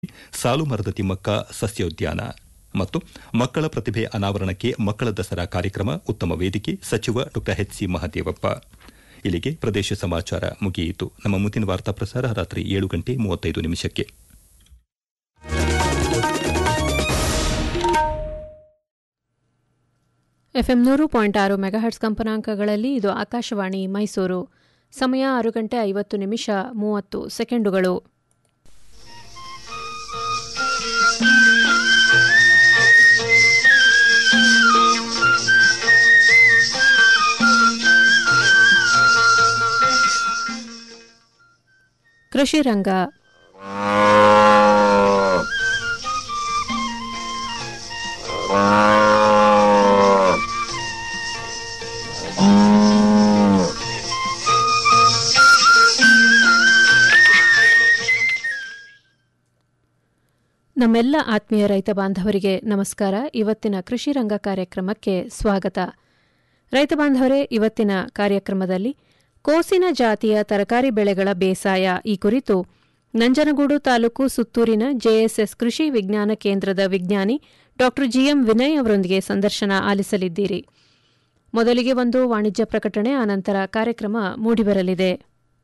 ಸಾಲು ಮರದ ತಿಮ್ಮಕ್ಕ ಸಸ್ಯೋದ್ಯಾನ ಮತ್ತು ಮಕ್ಕಳ ಪ್ರತಿಭೆ ಅನಾವರಣಕ್ಕೆ ಮಕ್ಕಳ ದಸರಾ ಕಾರ್ಯಕ್ರಮ ಉತ್ತಮ ವೇದಿಕೆ ಸಚಿವ ಡಾ ಎಚ್ ಸಿ ಮಹದೇವಪ್ಪ ಇಲ್ಲಿಗೆ ಪ್ರದೇಶ ಸಮಾಚಾರ ಮುಗಿಯಿತು ನಮ್ಮ ಮುಂದಿನ ವಾರ್ತಾ ಪ್ರಸಾರ ರಾತ್ರಿ ಏಳು ಗಂಟೆ ಮೂವತ್ತೈದು ನಿಮಿಷಕ್ಕೆ ಎಫ್ಎಂ ನೂರು ಪಾಯಿಂಟ್ ಆರು ಮೆಗಾಹರ್ಟ್ಸ್ ಕಂಪನಾಂಕಗಳಲ್ಲಿ ಇದು ಆಕಾಶವಾಣಿ ಮೈಸೂರು ಸಮಯ ಆರು ಗಂಟೆ ಐವತ್ತು ನಿಮಿಷ ಮೂವತ್ತು ಸೆಕೆಂಡುಗಳು ಕೃಷಿ ರಂಗ ನಮ್ಮೆಲ್ಲ ಆತ್ಮೀಯ ರೈತ ಬಾಂಧವರಿಗೆ ನಮಸ್ಕಾರ ಇವತ್ತಿನ ಕೃಷಿ ರಂಗ ಕಾರ್ಯಕ್ರಮಕ್ಕೆ ಸ್ವಾಗತ ರೈತ ಬಾಂಧವರೇ ಇವತ್ತಿನ ಕಾರ್ಯಕ್ರಮದಲ್ಲಿ ಕೋಸಿನ ಜಾತಿಯ ತರಕಾರಿ ಬೆಳೆಗಳ ಬೇಸಾಯ ಈ ಕುರಿತು ನಂಜನಗೂಡು ತಾಲೂಕು ಸುತ್ತೂರಿನ ಜೆಎಸ್ಎಸ್ ಕೃಷಿ ವಿಜ್ಞಾನ ಕೇಂದ್ರದ ವಿಜ್ಞಾನಿ ಡಾ ಜಿಎಂ ವಿನಯ್ ಅವರೊಂದಿಗೆ ಸಂದರ್ಶನ ಆಲಿಸಲಿದ್ದೀರಿ ಮೊದಲಿಗೆ ಒಂದು ವಾಣಿಜ್ಯ ಪ್ರಕಟಣೆ ಆನಂತರ ಕಾರ್ಯಕ್ರಮ ಮೂಡಿಬರಲಿದೆ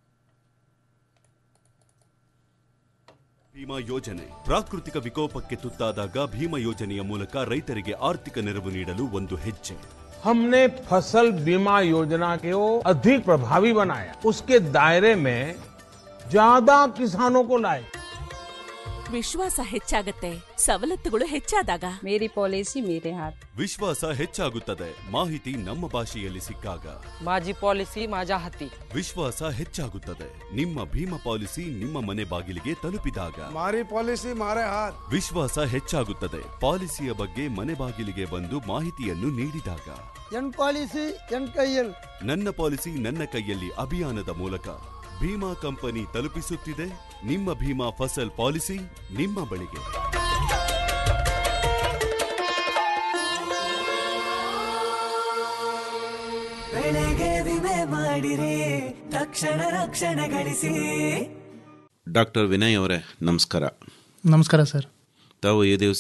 ಭೀಮಾ ಯೋಜನೆ ಪ್ರಾಕೃತಿಕ ವಿಕೋಪಕ್ಕೆ ತುತ್ತಾದಾಗ ಭೀಮಾ ಯೋಜನೆಯ ಮೂಲಕ ರೈತರಿಗೆ ಆರ್ಥಿಕ ನೆರವು ನೀಡಲು ಒಂದು ಹೆಜ್ಜೆ हमने फसल बीमा योजना को अधिक प्रभावी बनाया उसके दायरे में ज्यादा किसानों को लाए ವಿಶ್ವಾಸ ಹೆಚ್ಚಾಗತ್ತೆ ಸವಲತ್ತುಗಳು ಹೆಚ್ಚಾದಾಗ मेरी पॉलिसी मेरे हाथ ವಿಶ್ವಾಸ ಹೆಚ್ಚಾಗುತ್ತದೆ ಮಾಹಿತಿ ನಮ್ಮ ಭಾಷೆಯಲ್ಲಿ ಸಿಕ್ಕಾಗ माझी पॉलिसी माझ्या हाती ವಿಶ್ವಾಸ ಹೆಚ್ಚಾಗುತ್ತದೆ ನಿಮ್ಮ ಭೀಮಾ ಪಾಲಿಸಿ ನಿಮ್ಮ ಮನೆ ಬಾಗಿಲಿಗೆ ತಲುಪಿದಾಗ મારી પોલિસી મારે હાથ ವಿಶ್ವಾಸ ಹೆಚ್ಚಾಗುತ್ತದೆ ಪಾಲಿಸಿಯ ಬಗ್ಗೆ ಮನೆ ಬಾಗಿಲಿಗೆ ಬಂದು ಮಾಹಿತಿಯನ್ನು ನೀಡಿದಾಗ એન પોલિસી એન કૈયલ ನನ್ನ ಪಾಲಿಸಿ ನನ್ನ ಕೈಯಲ್ಲಿ ಅಭಿಯಾನದ ಮೂಲಕ ಭೀಮಾ ಕಂಪನಿ ತಲುಪಿಸುತ್ತಿದೆ ನಿಮ್ಮ ಭೀಮಾ ಫಸಲ್ ಪಾಲಿಸಿ ನಿಮ್ಮ ಬಳಿಗೆ ಬೆಳೆಗೆ ವಿಮೆ ಮಾಡಿರಿ ತಕ್ಷಣ ರಕ್ಷಣೆ ಗಳಿಸಿ ಡಾಕ್ಟರ್ ವಿನಯ್ ಅವರೇ ನಮಸ್ಕಾರ ನಮಸ್ಕಾರ ಸರ್ ತಾವು ಈ ದಿವಸ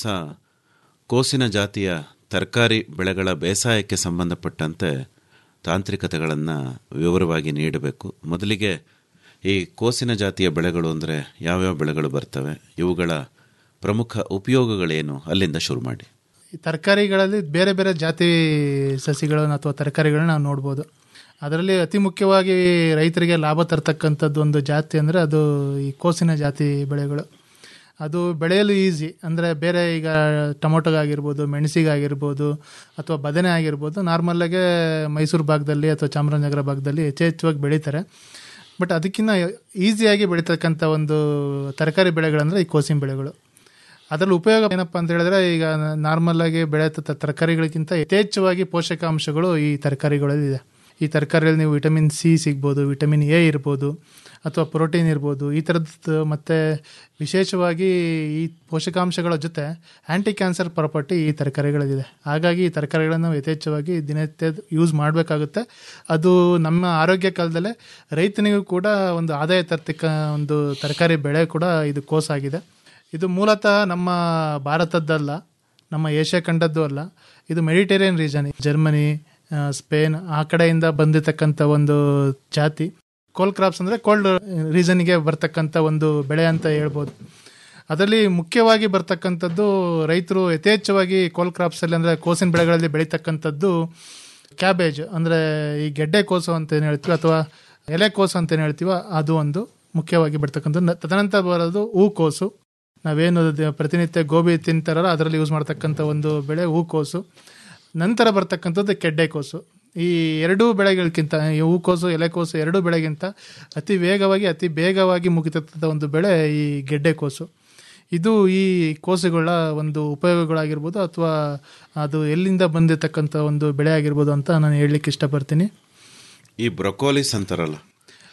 ಕೋಸಿನ ಜಾತಿಯ ತರಕಾರಿ ಬೆಳೆಗಳ ಬೇಸಾಯಕ್ಕೆ ಸಂಬಂಧಪಟ್ಟಂತೆ ತಾಂತ್ರಿಕತೆಗಳನ್ನು ವಿವರವಾಗಿ ನೀಡಬೇಕು ಮೊದಲಿಗೆ ಈ ಕೋಸಿನ ಜಾತಿಯ ಬೆಳೆಗಳು ಅಂದರೆ ಯಾವ್ಯಾವ ಬೆಳೆಗಳು ಬರ್ತವೆ ಇವುಗಳ ಪ್ರಮುಖ ಉಪಯೋಗಗಳೇನು ಅಲ್ಲಿಂದ ಶುರು ಮಾಡಿ ಈ ತರಕಾರಿಗಳಲ್ಲಿ ಬೇರೆ ಬೇರೆ ಜಾತಿ ಸಸಿಗಳನ್ನು ಅಥವಾ ತರಕಾರಿಗಳನ್ನ ನಾವು ನೋಡ್ಬೋದು ಅದರಲ್ಲಿ ಅತಿ ಮುಖ್ಯವಾಗಿ ರೈತರಿಗೆ ಲಾಭ ತರ್ತಕ್ಕಂಥದ್ದು ಒಂದು ಜಾತಿ ಅಂದರೆ ಅದು ಈ ಕೋಸಿನ ಜಾತಿ ಬೆಳೆಗಳು ಅದು ಬೆಳೆಯಲು ಈಸಿ ಅಂದರೆ ಬೇರೆ ಈಗ ಟೊಮೊಟೊಗಾಗಿರ್ಬೋದು ಮೆಣಸಿಗಾಗಿರ್ಬೋದು ಅಥವಾ ಬದನೆ ಆಗಿರ್ಬೋದು ನಾರ್ಮಲ್ಲಾಗೆ ಮೈಸೂರು ಭಾಗದಲ್ಲಿ ಅಥವಾ ಚಾಮರಾಜನಗರ ಭಾಗದಲ್ಲಿ ಯಥೇಚ್ಛವಾಗಿ ಬೆಳೀತಾರೆ ಬಟ್ ಅದಕ್ಕಿಂತ ಈಸಿಯಾಗಿ ಬೆಳೀತಕ್ಕಂಥ ಒಂದು ತರಕಾರಿ ಬೆಳೆಗಳಂದರೆ ಈ ಕೋಸಿನ ಬೆಳೆಗಳು ಅದರಲ್ಲಿ ಉಪಯೋಗ ಏನಪ್ಪ ಅಂತ ಹೇಳಿದ್ರೆ ಈಗ ನಾರ್ಮಲ್ ಆಗಿ ಬೆಳೆಯುತ್ತ ತರಕಾರಿಗಳಿಗಿಂತ ಯಥೇಚ್ಛವಾಗಿ ಪೋಷಕಾಂಶಗಳು ಈ ತರಕಾರಿಗಳಲ್ಲಿ ಇದೆ ಈ ತರಕಾರಿಯಲ್ಲಿ ನೀವು ವಿಟಮಿನ್ ಸಿ ಸಿಗ್ಬೋದು ವಿಟಮಿನ್ ಎ ಇರ್ಬೋದು ಅಥವಾ ಪ್ರೋಟೀನ್ ಇರ್ಬೋದು ಈ ಥರದ್ದು ಮತ್ತು ವಿಶೇಷವಾಗಿ ಈ ಪೋಷಕಾಂಶಗಳ ಜೊತೆ ಆ್ಯಂಟಿ ಕ್ಯಾನ್ಸರ್ ಪ್ರಾಪರ್ಟಿ ಈ ತರಕಾರಿಗಳಲ್ಲಿದೆ ಹಾಗಾಗಿ ಈ ತರಕಾರಿಗಳನ್ನು ನಾವು ಯಥೇಚ್ಛವಾಗಿ ದಿನನಿತ್ಯ ಯೂಸ್ ಮಾಡಬೇಕಾಗುತ್ತೆ ಅದು ನಮ್ಮ ಆರೋಗ್ಯ ಕಾಲದಲ್ಲೇ ರೈತನಿಗೂ ಕೂಡ ಒಂದು ಆದಾಯ ತರ್ತಕ್ಕ ಒಂದು ತರಕಾರಿ ಬೆಳೆ ಕೂಡ ಇದು ಕೋಸಾಗಿದೆ ಇದು ಮೂಲತಃ ನಮ್ಮ ಭಾರತದ್ದಲ್ಲ ನಮ್ಮ ಏಷ್ಯಾ ಖಂಡದ್ದು ಅಲ್ಲ ಇದು ಮೆಡಿಟೇರಿಯನ್ ರೀಜನ್ ಜರ್ಮನಿ ಆ, ಸ್ಪೇನ್ ಆ ಕಡೆಯಿಂದ ಬಂದಿರತಕ್ಕಂಥ ಒಂದು ಜಾತಿ ಕೋಲ್ ಕ್ರಾಪ್ಸ್ ಅಂದರೆ ಕೋಲ್ಡ್ ರೀಸನ್ಗೆ ಬರ್ತಕ್ಕಂಥ ಒಂದು ಬೆಳೆ ಅಂತ ಹೇಳ್ಬೋದು ಅದರಲ್ಲಿ ಮುಖ್ಯವಾಗಿ ಬರ್ತಕ್ಕಂಥದ್ದು ರೈತರು ಯಥೇಚ್ಛವಾಗಿ ಕೋಲ್ ಕ್ರಾಪ್ಸಲ್ಲಿ ಅಂದರೆ ಕೋಸಿನ ಬೆಳೆಗಳಲ್ಲಿ ಬೆಳೀತಕ್ಕಂಥದ್ದು ಕ್ಯಾಬೇಜ್ ಅಂದರೆ ಈ ಗೆಡ್ಡೆ ಕೋಸು ಅಂತ ಏನು ಹೇಳ್ತೀವಿ ಅಥವಾ ಎಲೆಕೋಸು ಅಂತ ಏನು ಹೇಳ್ತೀವ ಅದು ಒಂದು ಮುಖ್ಯವಾಗಿ ಬರ್ತಕ್ಕಂಥದ್ದು ನ- ತದನಂತರ ಬರೋದು ಹೂಕೋಸು ನಾವೇನು ದ- ಪ್ರತಿನಿತ್ಯ ಗೋಬಿ ತಿಂತಾರಲ್ಲ ಅದರಲ್ಲಿ ಯೂಸ್ ಮಾಡ್ತಕ್ಕಂಥ ಒಂದು ಬೆಳೆ ಹೂಕೋಸು ನಂತರ ಬರ್ತಕ್ಕಂಥದ್ದು ಕೆಡ್ಡೆಕೋಸು ಈ ಎರಡೂ ಬೆಳೆಗಳಿಗಿಂತ ಈ ಹೂಕೋಸು ಎಲೆಕೋಸು ಎರಡೂ ಬೆಳೆಗಿಂತ ಅತಿ ವೇಗವಾಗಿ ಅತಿ ಬೇಗವಾಗಿ ಮುಗಿತಕ್ಕಂಥ ಒಂದು ಬೆಳೆ ಈ ಗೆಡ್ಡೆಕೋಸು ಇದು ಈ ಕೋಸುಗಳ ಒಂದು ಉಪಯೋಗಗಳಾಗಿರ್ಬೋದು ಅಥವಾ ಅದು ಎಲ್ಲಿಂದ ಬಂದಿರತಕ್ಕಂಥ ಒಂದು ಬೆಳೆ ಆಗಿರ್ಬೋದು ಅಂತ ನಾನು ಹೇಳಲಿಕ್ಕೆ ಇಷ್ಟಪಡ್ತೀನಿ ಈ ಬ್ರೊಕೋಲಿಸ್ ಅಂತಾರಲ್ಲ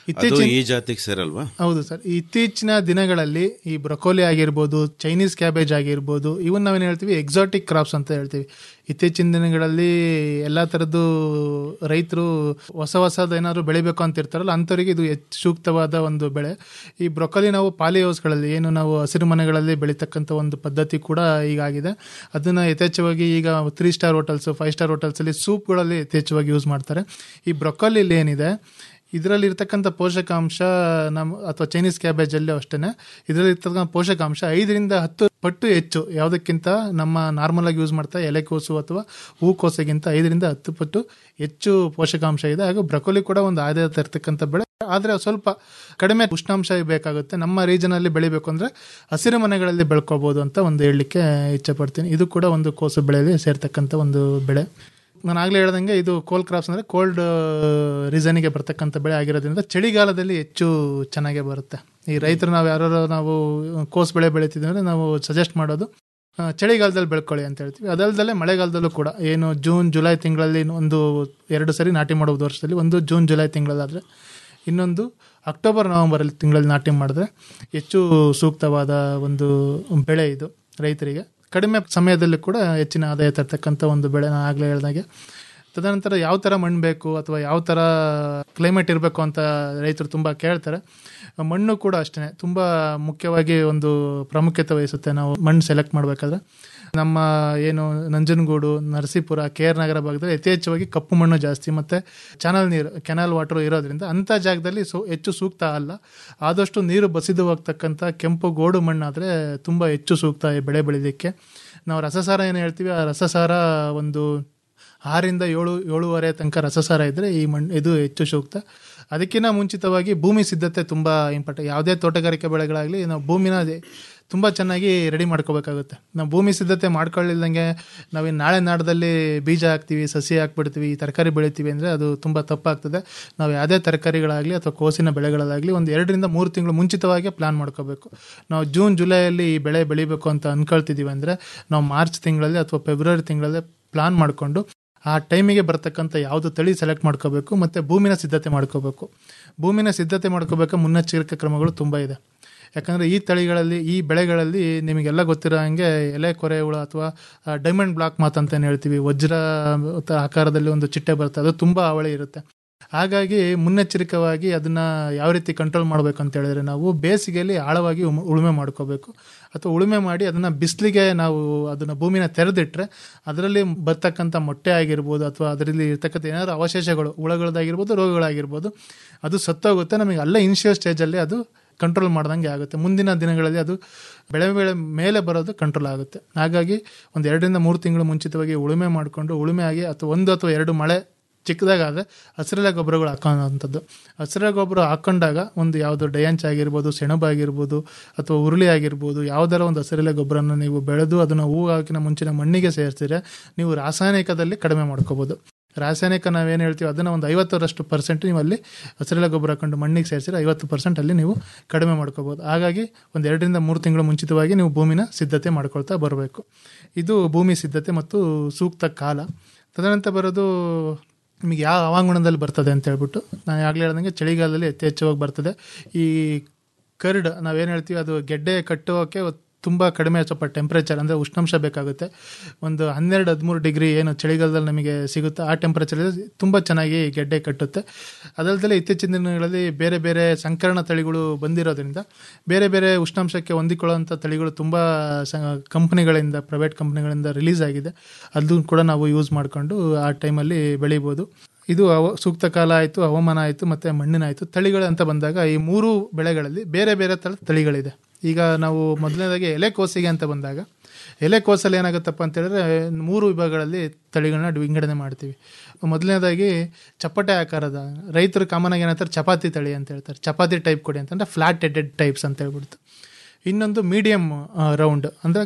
ಅದು ಇತ್ತೀಚಿನ ಈ ಜಾತಿಗೆ ಸೇರಲ್ವಾ ಹೌದು ಸರ್ ಇತ್ತೀಚಿನ ದಿನಗಳಲ್ಲಿ ಈ ಬ್ರೊಕೋಲಿ ಆಗಿರ್ಬೋದು ಚೈನೀಸ್ ಕ್ಯಾಬೇಜ್ ಆಗಿರ್ಬೋದು ಇವನ್ ನಾವೇನು ಹೇಳ್ತೀವಿ ಎಕ್ಸಾಟಿಕ್ ಕ್ರಾಪ್ಸ್ ಅಂತ ಹೇಳ್ತೀವಿ ಇತ್ತೀಚಿನ ದಿನಗಳಲ್ಲಿ ಎಲ್ಲ ಥರದ್ದು ರೈತರು ಹೊಸ ಹೊಸದು ಏನಾದ್ರು ಬೆಳಿಬೇಕು ಅಂತ ಇರ್ತಾರಲ್ಲ ಅಂಥವ್ರಿಗೆ ಇದು ಹೆಚ್ಚು ಸೂಕ್ತವಾದ ಒಂದು ಬೆಳೆ ಈ ಬ್ರೊಕೊಲಿ ನಾವು ಪಾಲಿ ಹೌಸ್ಗಳಲ್ಲಿ ಏನು ನಾವು ಹಸಿರು ಮನೆಗಳಲ್ಲಿ ಬೆಳೀತಕ್ಕಂಥ ಒಂದು ಪದ್ಧತಿ ಕೂಡ ಈಗ ಆಗಿದೆ ಅದನ್ನು ಯಥೇಚ್ಛವಾಗಿ ಈಗ three star hotels five star ಹೋಟೆಲ್ಸಲ್ಲಿ ಸೂಪ್ಗಳಲ್ಲಿ ಯಥೇಚ್ಛವಾಗಿ ಯೂಸ್ ಮಾಡ್ತಾರೆ ಈ ಬ್ರೊಕೊಲಿಲಿ ಏನಿದೆ ಇದರಲ್ಲಿ ಇರ್ತಕ್ಕಂಥ ಪೋಷಕಾಂಶ ನಮ್ಮ ಅಥವಾ ಚೈನೀಸ್ ಕ್ಯಾಬೇಜಲ್ಲಿ ಅಷ್ಟೇ ಇದರಲ್ಲಿ ಇರ್ತಕ್ಕಂಥ ಪೋಷಕಾಂಶ ಐದರಿಂದ ಹತ್ತು ಪಟ್ಟು ಹೆಚ್ಚು ಯಾವುದಕ್ಕಿಂತ ನಮ್ಮ ನಾರ್ಮಲ್ ಆಗಿ ಯೂಸ್ ಮಾಡ್ತಾ ಎಲೆಕೋಸು ಅಥವಾ ಹೂಕೋಸಿಗಿಂತ ಐದರಿಂದ ಹತ್ತು ಪಟ್ಟು ಹೆಚ್ಚು ಪೋಷಕಾಂಶ ಇದೆ ಹಾಗೂ ಬ್ರಕೋಲಿ ಕೂಡ ಒಂದು ಆದಾಯ ತರ್ತಕ್ಕಂಥ ಬೆಳೆ ಆದರೆ ಸ್ವಲ್ಪ ಕಡಿಮೆ ಉಷ್ಣಾಂಶ ಬೇಕಾಗುತ್ತೆ ನಮ್ಮ ರೀಜನಲ್ಲಿ ಬೆಳಿಬೇಕು ಅಂದರೆ ಹಸಿರು ಮನೆಗಳಲ್ಲಿ ಬೆಳ್ಕೋಬೋದು ಅಂತ ಒಂದು ಹೇಳಲಿಕ್ಕೆ ಇಚ್ಛೆಪಡ್ತೀನಿ ಇದು ಕೂಡ ಒಂದು ಕೋಸು ಬೆಳೆಯಲ್ಲಿ ಸೇರ್ತಕ್ಕಂಥ ಒಂದು ಬೆಳೆ ನಾನು ಆಗಲೇ ಹೇಳ್ದಂಗೆ ಇದು ಕೋಲ್ ಕ್ರಾಪ್ಸ್ ಅಂದರೆ ಕೋಲ್ಡ್ ರೀಸನಿಗೆ ಬರ್ತಕ್ಕಂಥ ಬೆಳೆ ಆಗಿರೋದ್ರಿಂದ ಚಳಿಗಾಲದಲ್ಲಿ ಹೆಚ್ಚು ಚೆನ್ನಾಗೇ ಬರುತ್ತೆ ಈ ರೈತರು ನಾವು ಯಾರು ನಾವು ಕೋಸ್ ಬೆಳೆ ಬೆಳಿತಿದ್ವಿ ಅಂದರೆ ನಾವು ಸಜೆಸ್ಟ್ ಮಾಡೋದು ಆ, ಚಳಿಗಾಲದಲ್ಲಿ ಬೆಳ್ಕೊಳ್ಳಿ ಅಂತ ಹೇಳ್ತೀವಿ ಅದಲ್ದಲ್ಲೇ ಮಳೆಗಾಲದಲ್ಲೂ ಕೂಡ ಏನು ಜೂನ್ ಜುಲೈ ತಿಂಗಳಲ್ಲಿ ಒಂದು ಎರಡು ಸರಿ ನಾಟಿ ಮಾಡೋದು ವರ್ಷದಲ್ಲಿ ಒಂದು ಜೂನ್ ಜುಲೈ ತಿಂಗಳಲ್ಲಾದರೆ ಇನ್ನೊಂದು ಅಕ್ಟೋಬರ್ ನವೆಂಬರಲ್ಲಿ ತಿಂಗಳಲ್ಲಿ ನಾಟಿ ಮಾಡಿದ್ರೆ ಹೆಚ್ಚು ಸೂಕ್ತವಾದ ಒಂದು ಬೆಳೆ ಇದು ರೈತರಿಗೆ ಕಡಿಮೆ ಸಮಯದಲ್ಲಿ ಕೂಡ ಹೆಚ್ಚಿನ ಆದಾಯ ತರ್ತಕ್ಕಂಥ ಒಂದು ಬೆಳೆ ನಾನು ಆಗಲೇ ಹೇಳ್ದಾಗೆ ತದನಂತರ ಯಾವ ಥರ ಮಣ್ಣು ಬೇಕು ಅಥವಾ ಯಾವ ಥರ ಕ್ಲೈಮೇಟ್ ಇರಬೇಕು ಅಂತ ರೈತರು ತುಂಬ ಕೇಳ್ತಾರೆ ಮಣ್ಣು ಕೂಡ ಅಷ್ಟೇ ತುಂಬ ಮುಖ್ಯವಾಗಿ ಒಂದು ಪ್ರಾಮುಖ್ಯತೆ ವಹಿಸುತ್ತೆ ನಾವು ಮಣ್ಣು ಸೆಲೆಕ್ಟ್ ಮಾಡಬೇಕಾದ್ರೆ ನಮ್ಮ ಏನು ನಂಜನಗೂಡು ನರಸೀಪುರ ಕೆ ಆರ್ ನಗರ ಭಾಗದಲ್ಲಿ ಯಥೇಚ್ಛವಾಗಿ ಕಪ್ಪು ಮಣ್ಣು ಜಾಸ್ತಿ ಮತ್ತು ಚಾನಲ್ ನೀರು ಕೆನಾಲ್ ವಾಟರ್ ಇರೋದ್ರಿಂದ ಅಂಥ ಜಾಗದಲ್ಲಿ ಸು ಹೆಚ್ಚು ಸೂಕ್ತ ಅಲ್ಲ ಆದಷ್ಟು ನೀರು ಬಸಿದು ಹೋಗ್ತಕ್ಕಂಥ ಕೆಂಪು ಗೋಡು ಮಣ್ಣಾದರೆ ತುಂಬ ಹೆಚ್ಚು ಸೂಕ್ತ ಈ ಬೆಳೆ ಬೆಳೀಲಿಕ್ಕೆ ನಾವು ರಸಸಾರ ಏನು ಹೇಳ್ತೀವಿ ಆ ರಸಸಾರ ಒಂದು ಆರಿಂದ ಏಳು ಏಳುವರೆ ತನಕ ರಸಸಾರ ಇದ್ದರೆ ಈ ಮಣ್ಣು ಇದು ಹೆಚ್ಚು ಸೂಕ್ತ ಅದಕ್ಕಿಂತ ಮುಂಚಿತವಾಗಿ ಭೂಮಿ ಸಿದ್ಧತೆ ತುಂಬ ಇಂಪಾರ್ಟೆಂಟ್ ಯಾವುದೇ ತೋಟಗಾರಿಕೆ ಬೆಳೆಗಳಾಗಲಿ ನಾವು ಭೂಮಿನ ಅದೇ ತುಂಬ ಚೆನ್ನಾಗಿ ರೆಡಿ ಮಾಡ್ಕೋಬೇಕಾಗುತ್ತೆ ನಾವು ಭೂಮಿ ಸಿದ್ಧತೆ ಮಾಡ್ಕೊಳ್ಳಿಲ್ದಂಗೆ ನಾವು ನಾಳೆ ನಾಡದಲ್ಲಿ ಬೀಜ ಹಾಕ್ತೀವಿ ಸಸಿ ಹಾಕ್ಬಿಡ್ತೀವಿ ತರಕಾರಿ ಬೆಳಿತೀವಿ ಅಂದರೆ ಅದು ತುಂಬ ತಪ್ಪಾಗ್ತದೆ ನಾವು ಯಾವುದೇ ತರಕಾರಿಗಳಾಗಲಿ ಅಥವಾ ಕೋಸಿನ ಬೆಳೆಗಳಾಗಲಿ ಒಂದು ಎರಡರಿಂದ ಮೂರು ತಿಂಗಳು ಮುಂಚಿತವಾಗಿ ಪ್ಲಾನ್ ಮಾಡ್ಕೋಬೇಕು ನಾವು ಜೂನ್ ಜುಲೈಯಲ್ಲಿ ಈ ಬೆಳೆ ಬೆಳಿಬೇಕು ಅಂತ ಅನ್ಕೊಳ್ತಿದ್ದೀವಿ ಅಂದರೆ ನಾವು ಮಾರ್ಚ್ ತಿಂಗಳಲ್ಲಿ ಅಥವಾ ಫೆಬ್ರವರಿ ತಿಂಗಳಲ್ಲೇ ಪ್ಲಾನ್ ಮಾಡಿಕೊಂಡು ಆ ಟೈಮಿಗೆ ಬರ್ತಕ್ಕಂಥ ಯಾವುದು ತಳಿ ಸೆಲೆಕ್ಟ್ ಮಾಡ್ಕೋಬೇಕು ಮತ್ತು ಭೂಮಿನ ಸಿದ್ಧತೆ ಮಾಡ್ಕೋಬೇಕು ಭೂಮಿನ ಸಿದ್ಧತೆ ಮಾಡ್ಕೋಬೇಕು ಮುನ್ನೆಚ್ಚರಿಕೆ ಕ್ರಮಗಳು ತುಂಬ ಇದೆ ಯಾಕಂದರೆ ಈ ತಳಿಗಳಲ್ಲಿ ಈ ಬೆಳೆಗಳಲ್ಲಿ ನಿಮಗೆಲ್ಲ ಗೊತ್ತಿರೋ ಹಾಗೆ ಎಲೆ ಕೊರೆ ಹುಳ ಅಥವಾ ಡೈಮಂಡ್ ಬ್ಲಾಕ್ ಮಾತ್ ಅಂತ ಏನು ಹೇಳ್ತೀವಿ ವಜ್ರ ಆಕಾರದಲ್ಲಿ ಒಂದು ಚಿಟ್ಟೆ ಬರುತ್ತೆ ಅದು ತುಂಬ ಅವಳಿ ಇರುತ್ತೆ ಹಾಗಾಗಿ ಮುನ್ನೆಚ್ಚರಿಕವಾಗಿ ಅದನ್ನ ಯಾವ ರೀತಿ ಕಂಟ್ರೋಲ್ ಮಾಡಬೇಕು ಅಂತ ಹೇಳಿದ್ರೆ ನಾವು ಬೇಸಿಗೆಯಲ್ಲಿ ಆಳವಾಗಿ ಉಮ್- ಉಳುಮೆ ಮಾಡ್ಕೋಬೇಕು ಅಥವಾ ಉಳುಮೆ ಮಾಡಿ ಅದನ್ನ ಬಿಸಿಲಿಗೆ ನಾವು ಅದನ್ನ ಭೂಮಿನ ತೆರೆದಿಟ್ರೆ ಅದರಲ್ಲಿ ಬರ್ತಕ್ಕಂಥ ಮೊಟ್ಟೆ ಆಗಿರ್ಬೋದು ಅಥವಾ ಅದರಲ್ಲಿ ಇರ್ತಕ್ಕಂಥ ಏನಾದ್ರು ಅವಶೇಷಗಳು ಹುಳಗಳದಾಗಿರ್ಬೋದು ರೋಗಗಳಾಗಿರ್ಬೋದು ಅದು ಸತ್ತೋಗುತ್ತೆ ನಮಗೆ ಅಲ್ಲೇ ಇನಿಷಿಯಲ್ ಸ್ಟೇಜಲ್ಲಿ ಅದು ಕಂಟ್ರೋಲ್ ಮಾಡ್ದಂಗೆ ಆಗುತ್ತೆ ಮುಂದಿನ ದಿನಗಳಲ್ಲಿ ಅದು ಬೆಳೆ ಬೆಳೆ ಮೇಲೆ ಬರೋದು ಕಂಟ್ರೋಲ್ ಆಗುತ್ತೆ ಹಾಗಾಗಿ ಒಂದು ಎರಡರಿಂದ ಮೂರು ತಿಂಗಳು ಮುಂಚಿತವಾಗಿ ಉಳುಮೆ ಮಾಡಿಕೊಂಡು ಉಳುಮೆ ಆಗಿ ಅಥವಾ ಒಂದು ಅಥವಾ ಎರಡು ಮಳೆ ಚಿಕ್ಕದಾಗಾದರೆ ಹಸಿರೆಲೆ ಗೊಬ್ಬರಗಳು ಹಾಕೋಂಥದ್ದು ಹಸಿರೆಲೆ ಗೊಬ್ಬರ ಹಾಕೊಂಡಾಗ ಒಂದು ಯಾವುದು ಡಯಾಂಚ್ ಆಗಿರ್ಬೋದು ಸೆಣಬು ಆಗಿರ್ಬೋದು ಅಥವಾ ಉರುಳಿ ಆಗಿರ್ಬೋದು ಯಾವುದರ ಒಂದು ಹಸಿರೆಲೆ ಗೊಬ್ಬರನ ನೀವು ಬೆಳೆದು ಅದನ್ನು ಹೂವು ಹಾಕಿನ ಮುಂಚಿನ ಮಣ್ಣಿಗೆ ಸೇರಿಸಿದ್ರೆ ನೀವು ರಾಸಾಯನಿಕದಲ್ಲಿ ಕಡಿಮೆ ಮಾಡ್ಕೋಬೋದು ರಾಸಾಯನಿಕ ನಾವೇನು ಹೇಳ್ತೀವಿ ಅದನ್ನು ಒಂದು ಐವತ್ತರಷ್ಟು ಪರ್ಸೆಂಟ್ ನೀವು ಅಲ್ಲಿ ಹಸಿರೆಲೆ ಗೊಬ್ಬರ ಹಾಕೊಂಡು ಮಣ್ಣಿಗೆ ಸೇರಿಸಿದ್ರೆ ಐವತ್ತು ಪರ್ಸೆಂಟ್ ಅಲ್ಲಿ ನೀವು ಕಡಿಮೆ ಮಾಡ್ಕೋಬೋದು ಹಾಗಾಗಿ ಒಂದು ಎರಡರಿಂದ ಮೂರು ತಿಂಗಳು ಮುಂಚಿತವಾಗಿ ನೀವು ಭೂಮಿನ ಸಿದ್ಧತೆ ಮಾಡ್ಕೊಳ್ತಾ ಬರಬೇಕು ಇದು ಭೂಮಿ ಸಿದ್ಧತೆ ಮತ್ತು ಸೂಕ್ತ ಕಾಲ ತದನಂತರ ಬರೋದು ನಿಮಗೆ ಯಾವ ಹವಾಗುಣದಲ್ಲಿ ಬರ್ತದೆ ಅಂತ ಹೇಳ್ಬಿಟ್ಟು ನಾನು ಆಗಲೇ ಹೇಳ್ದಂಗೆ ಚಳಿಗಾಲದಲ್ಲಿ ಯಥೇಚ್ಛವಾಗಿ ಬರ್ತದೆ ಈ ಕರ್ಡ್ ನಾವೇನು ಹೇಳ್ತೀವಿ ಅದು ಗೆಡ್ಡೆ ಕಟ್ಟೋಕೆ ತುಂಬ ಕಡಿಮೆ ಸ್ವಲ್ಪ ಟೆಂಪ್ರೇಚರ್ ಅಂದರೆ ಉಷ್ಣಾಂಶ ಬೇಕಾಗುತ್ತೆ ಒಂದು ಹನ್ನೆರಡು ಹದಿಮೂರು ಡಿಗ್ರಿ ಏನು ಚಳಿಗಾಲದಲ್ಲಿ ನಮಗೆ ಸಿಗುತ್ತೆ ಆ ಟೆಂಪ್ರೇಚರಲ್ಲಿ ತುಂಬ ಚೆನ್ನಾಗಿ ಗೆಡ್ಡೆ ಕಟ್ಟುತ್ತೆ ಅದಲ್ಲದೆ ಇತ್ತೀಚಿನ ದಿನಗಳಲ್ಲಿ ಬೇರೆ ಬೇರೆ ಸಂಕರಣ ತಳಿಗಳು ಬಂದಿರೋದ್ರಿಂದ ಬೇರೆ ಬೇರೆ ಉಷ್ಣಾಂಶಕ್ಕೆ ಹೊಂದಿಕೊಳ್ಳುವಂಥ ತಳಿಗಳು ತುಂಬ ಸ ಕಂಪ್ನಿಗಳಿಂದ ಪ್ರೈವೇಟ್ ಕಂಪ್ನಿಗಳಿಂದ ರಿಲೀಸ್ ಆಗಿದೆ ಅದು ಕೂಡ ನಾವು ಯೂಸ್ ಮಾಡಿಕೊಂಡು ಆ ಟೈಮಲ್ಲಿ ಬೆಳಿಬೋದು ಇದು ಅವ ಸೂಕ್ತ ಕಾಲ ಆಯಿತು ಹವಾಮಾನ ಆಯಿತು ಮತ್ತು ಮಣ್ಣಿನ ಆಯಿತು ತಳಿಗಳು ಅಂತ ಬಂದಾಗ ಈ ಮೂರು ಬೆಳೆಗಳಲ್ಲಿ ಬೇರೆ ಬೇರೆ ಥರದ ತಳಿಗಳಿದೆ ಈಗ ನಾವು ಮೊದಲನೇದಾಗಿ ಎಲೆಕೋಸಿಗೆ ಅಂತ ಬಂದಾಗ ಎಲೆಕೋಸಲ್ಲಿ ಏನಾಗುತ್ತಪ್ಪ ಅಂತ ಹೇಳಿದ್ರೆ ಮೂರು ವಿಭಾಗಗಳಲ್ಲಿ ತಳಿಗಳನ್ನ ವಿಂಗಡಣೆ ಮಾಡ್ತೀವಿ ಮೊದಲನೇದಾಗಿ ಚಪ್ಪಟೆ ಆಕಾರದ ರೈತರು ಕಾಮನ್ ಆಗಿ ಏನಂತಾರೆ ಚಪಾತಿ ತಳಿ ಅಂತ ಹೇಳ್ತಾರೆ ಚಪಾತಿ ಟೈಪ್ ಕೊಡಿ ಅಂತಂದ್ರೆ ಫ್ಲಾಟ್ ಹೆಡೆಡ್ ಟೈಪ್ಸ್ ಅಂತ ಹೇಳ್ಬಿಡ್ತು ಇನ್ನೊಂದು ಮೀಡಿಯಮ್ ರೌಂಡ್ ಅಂದರೆ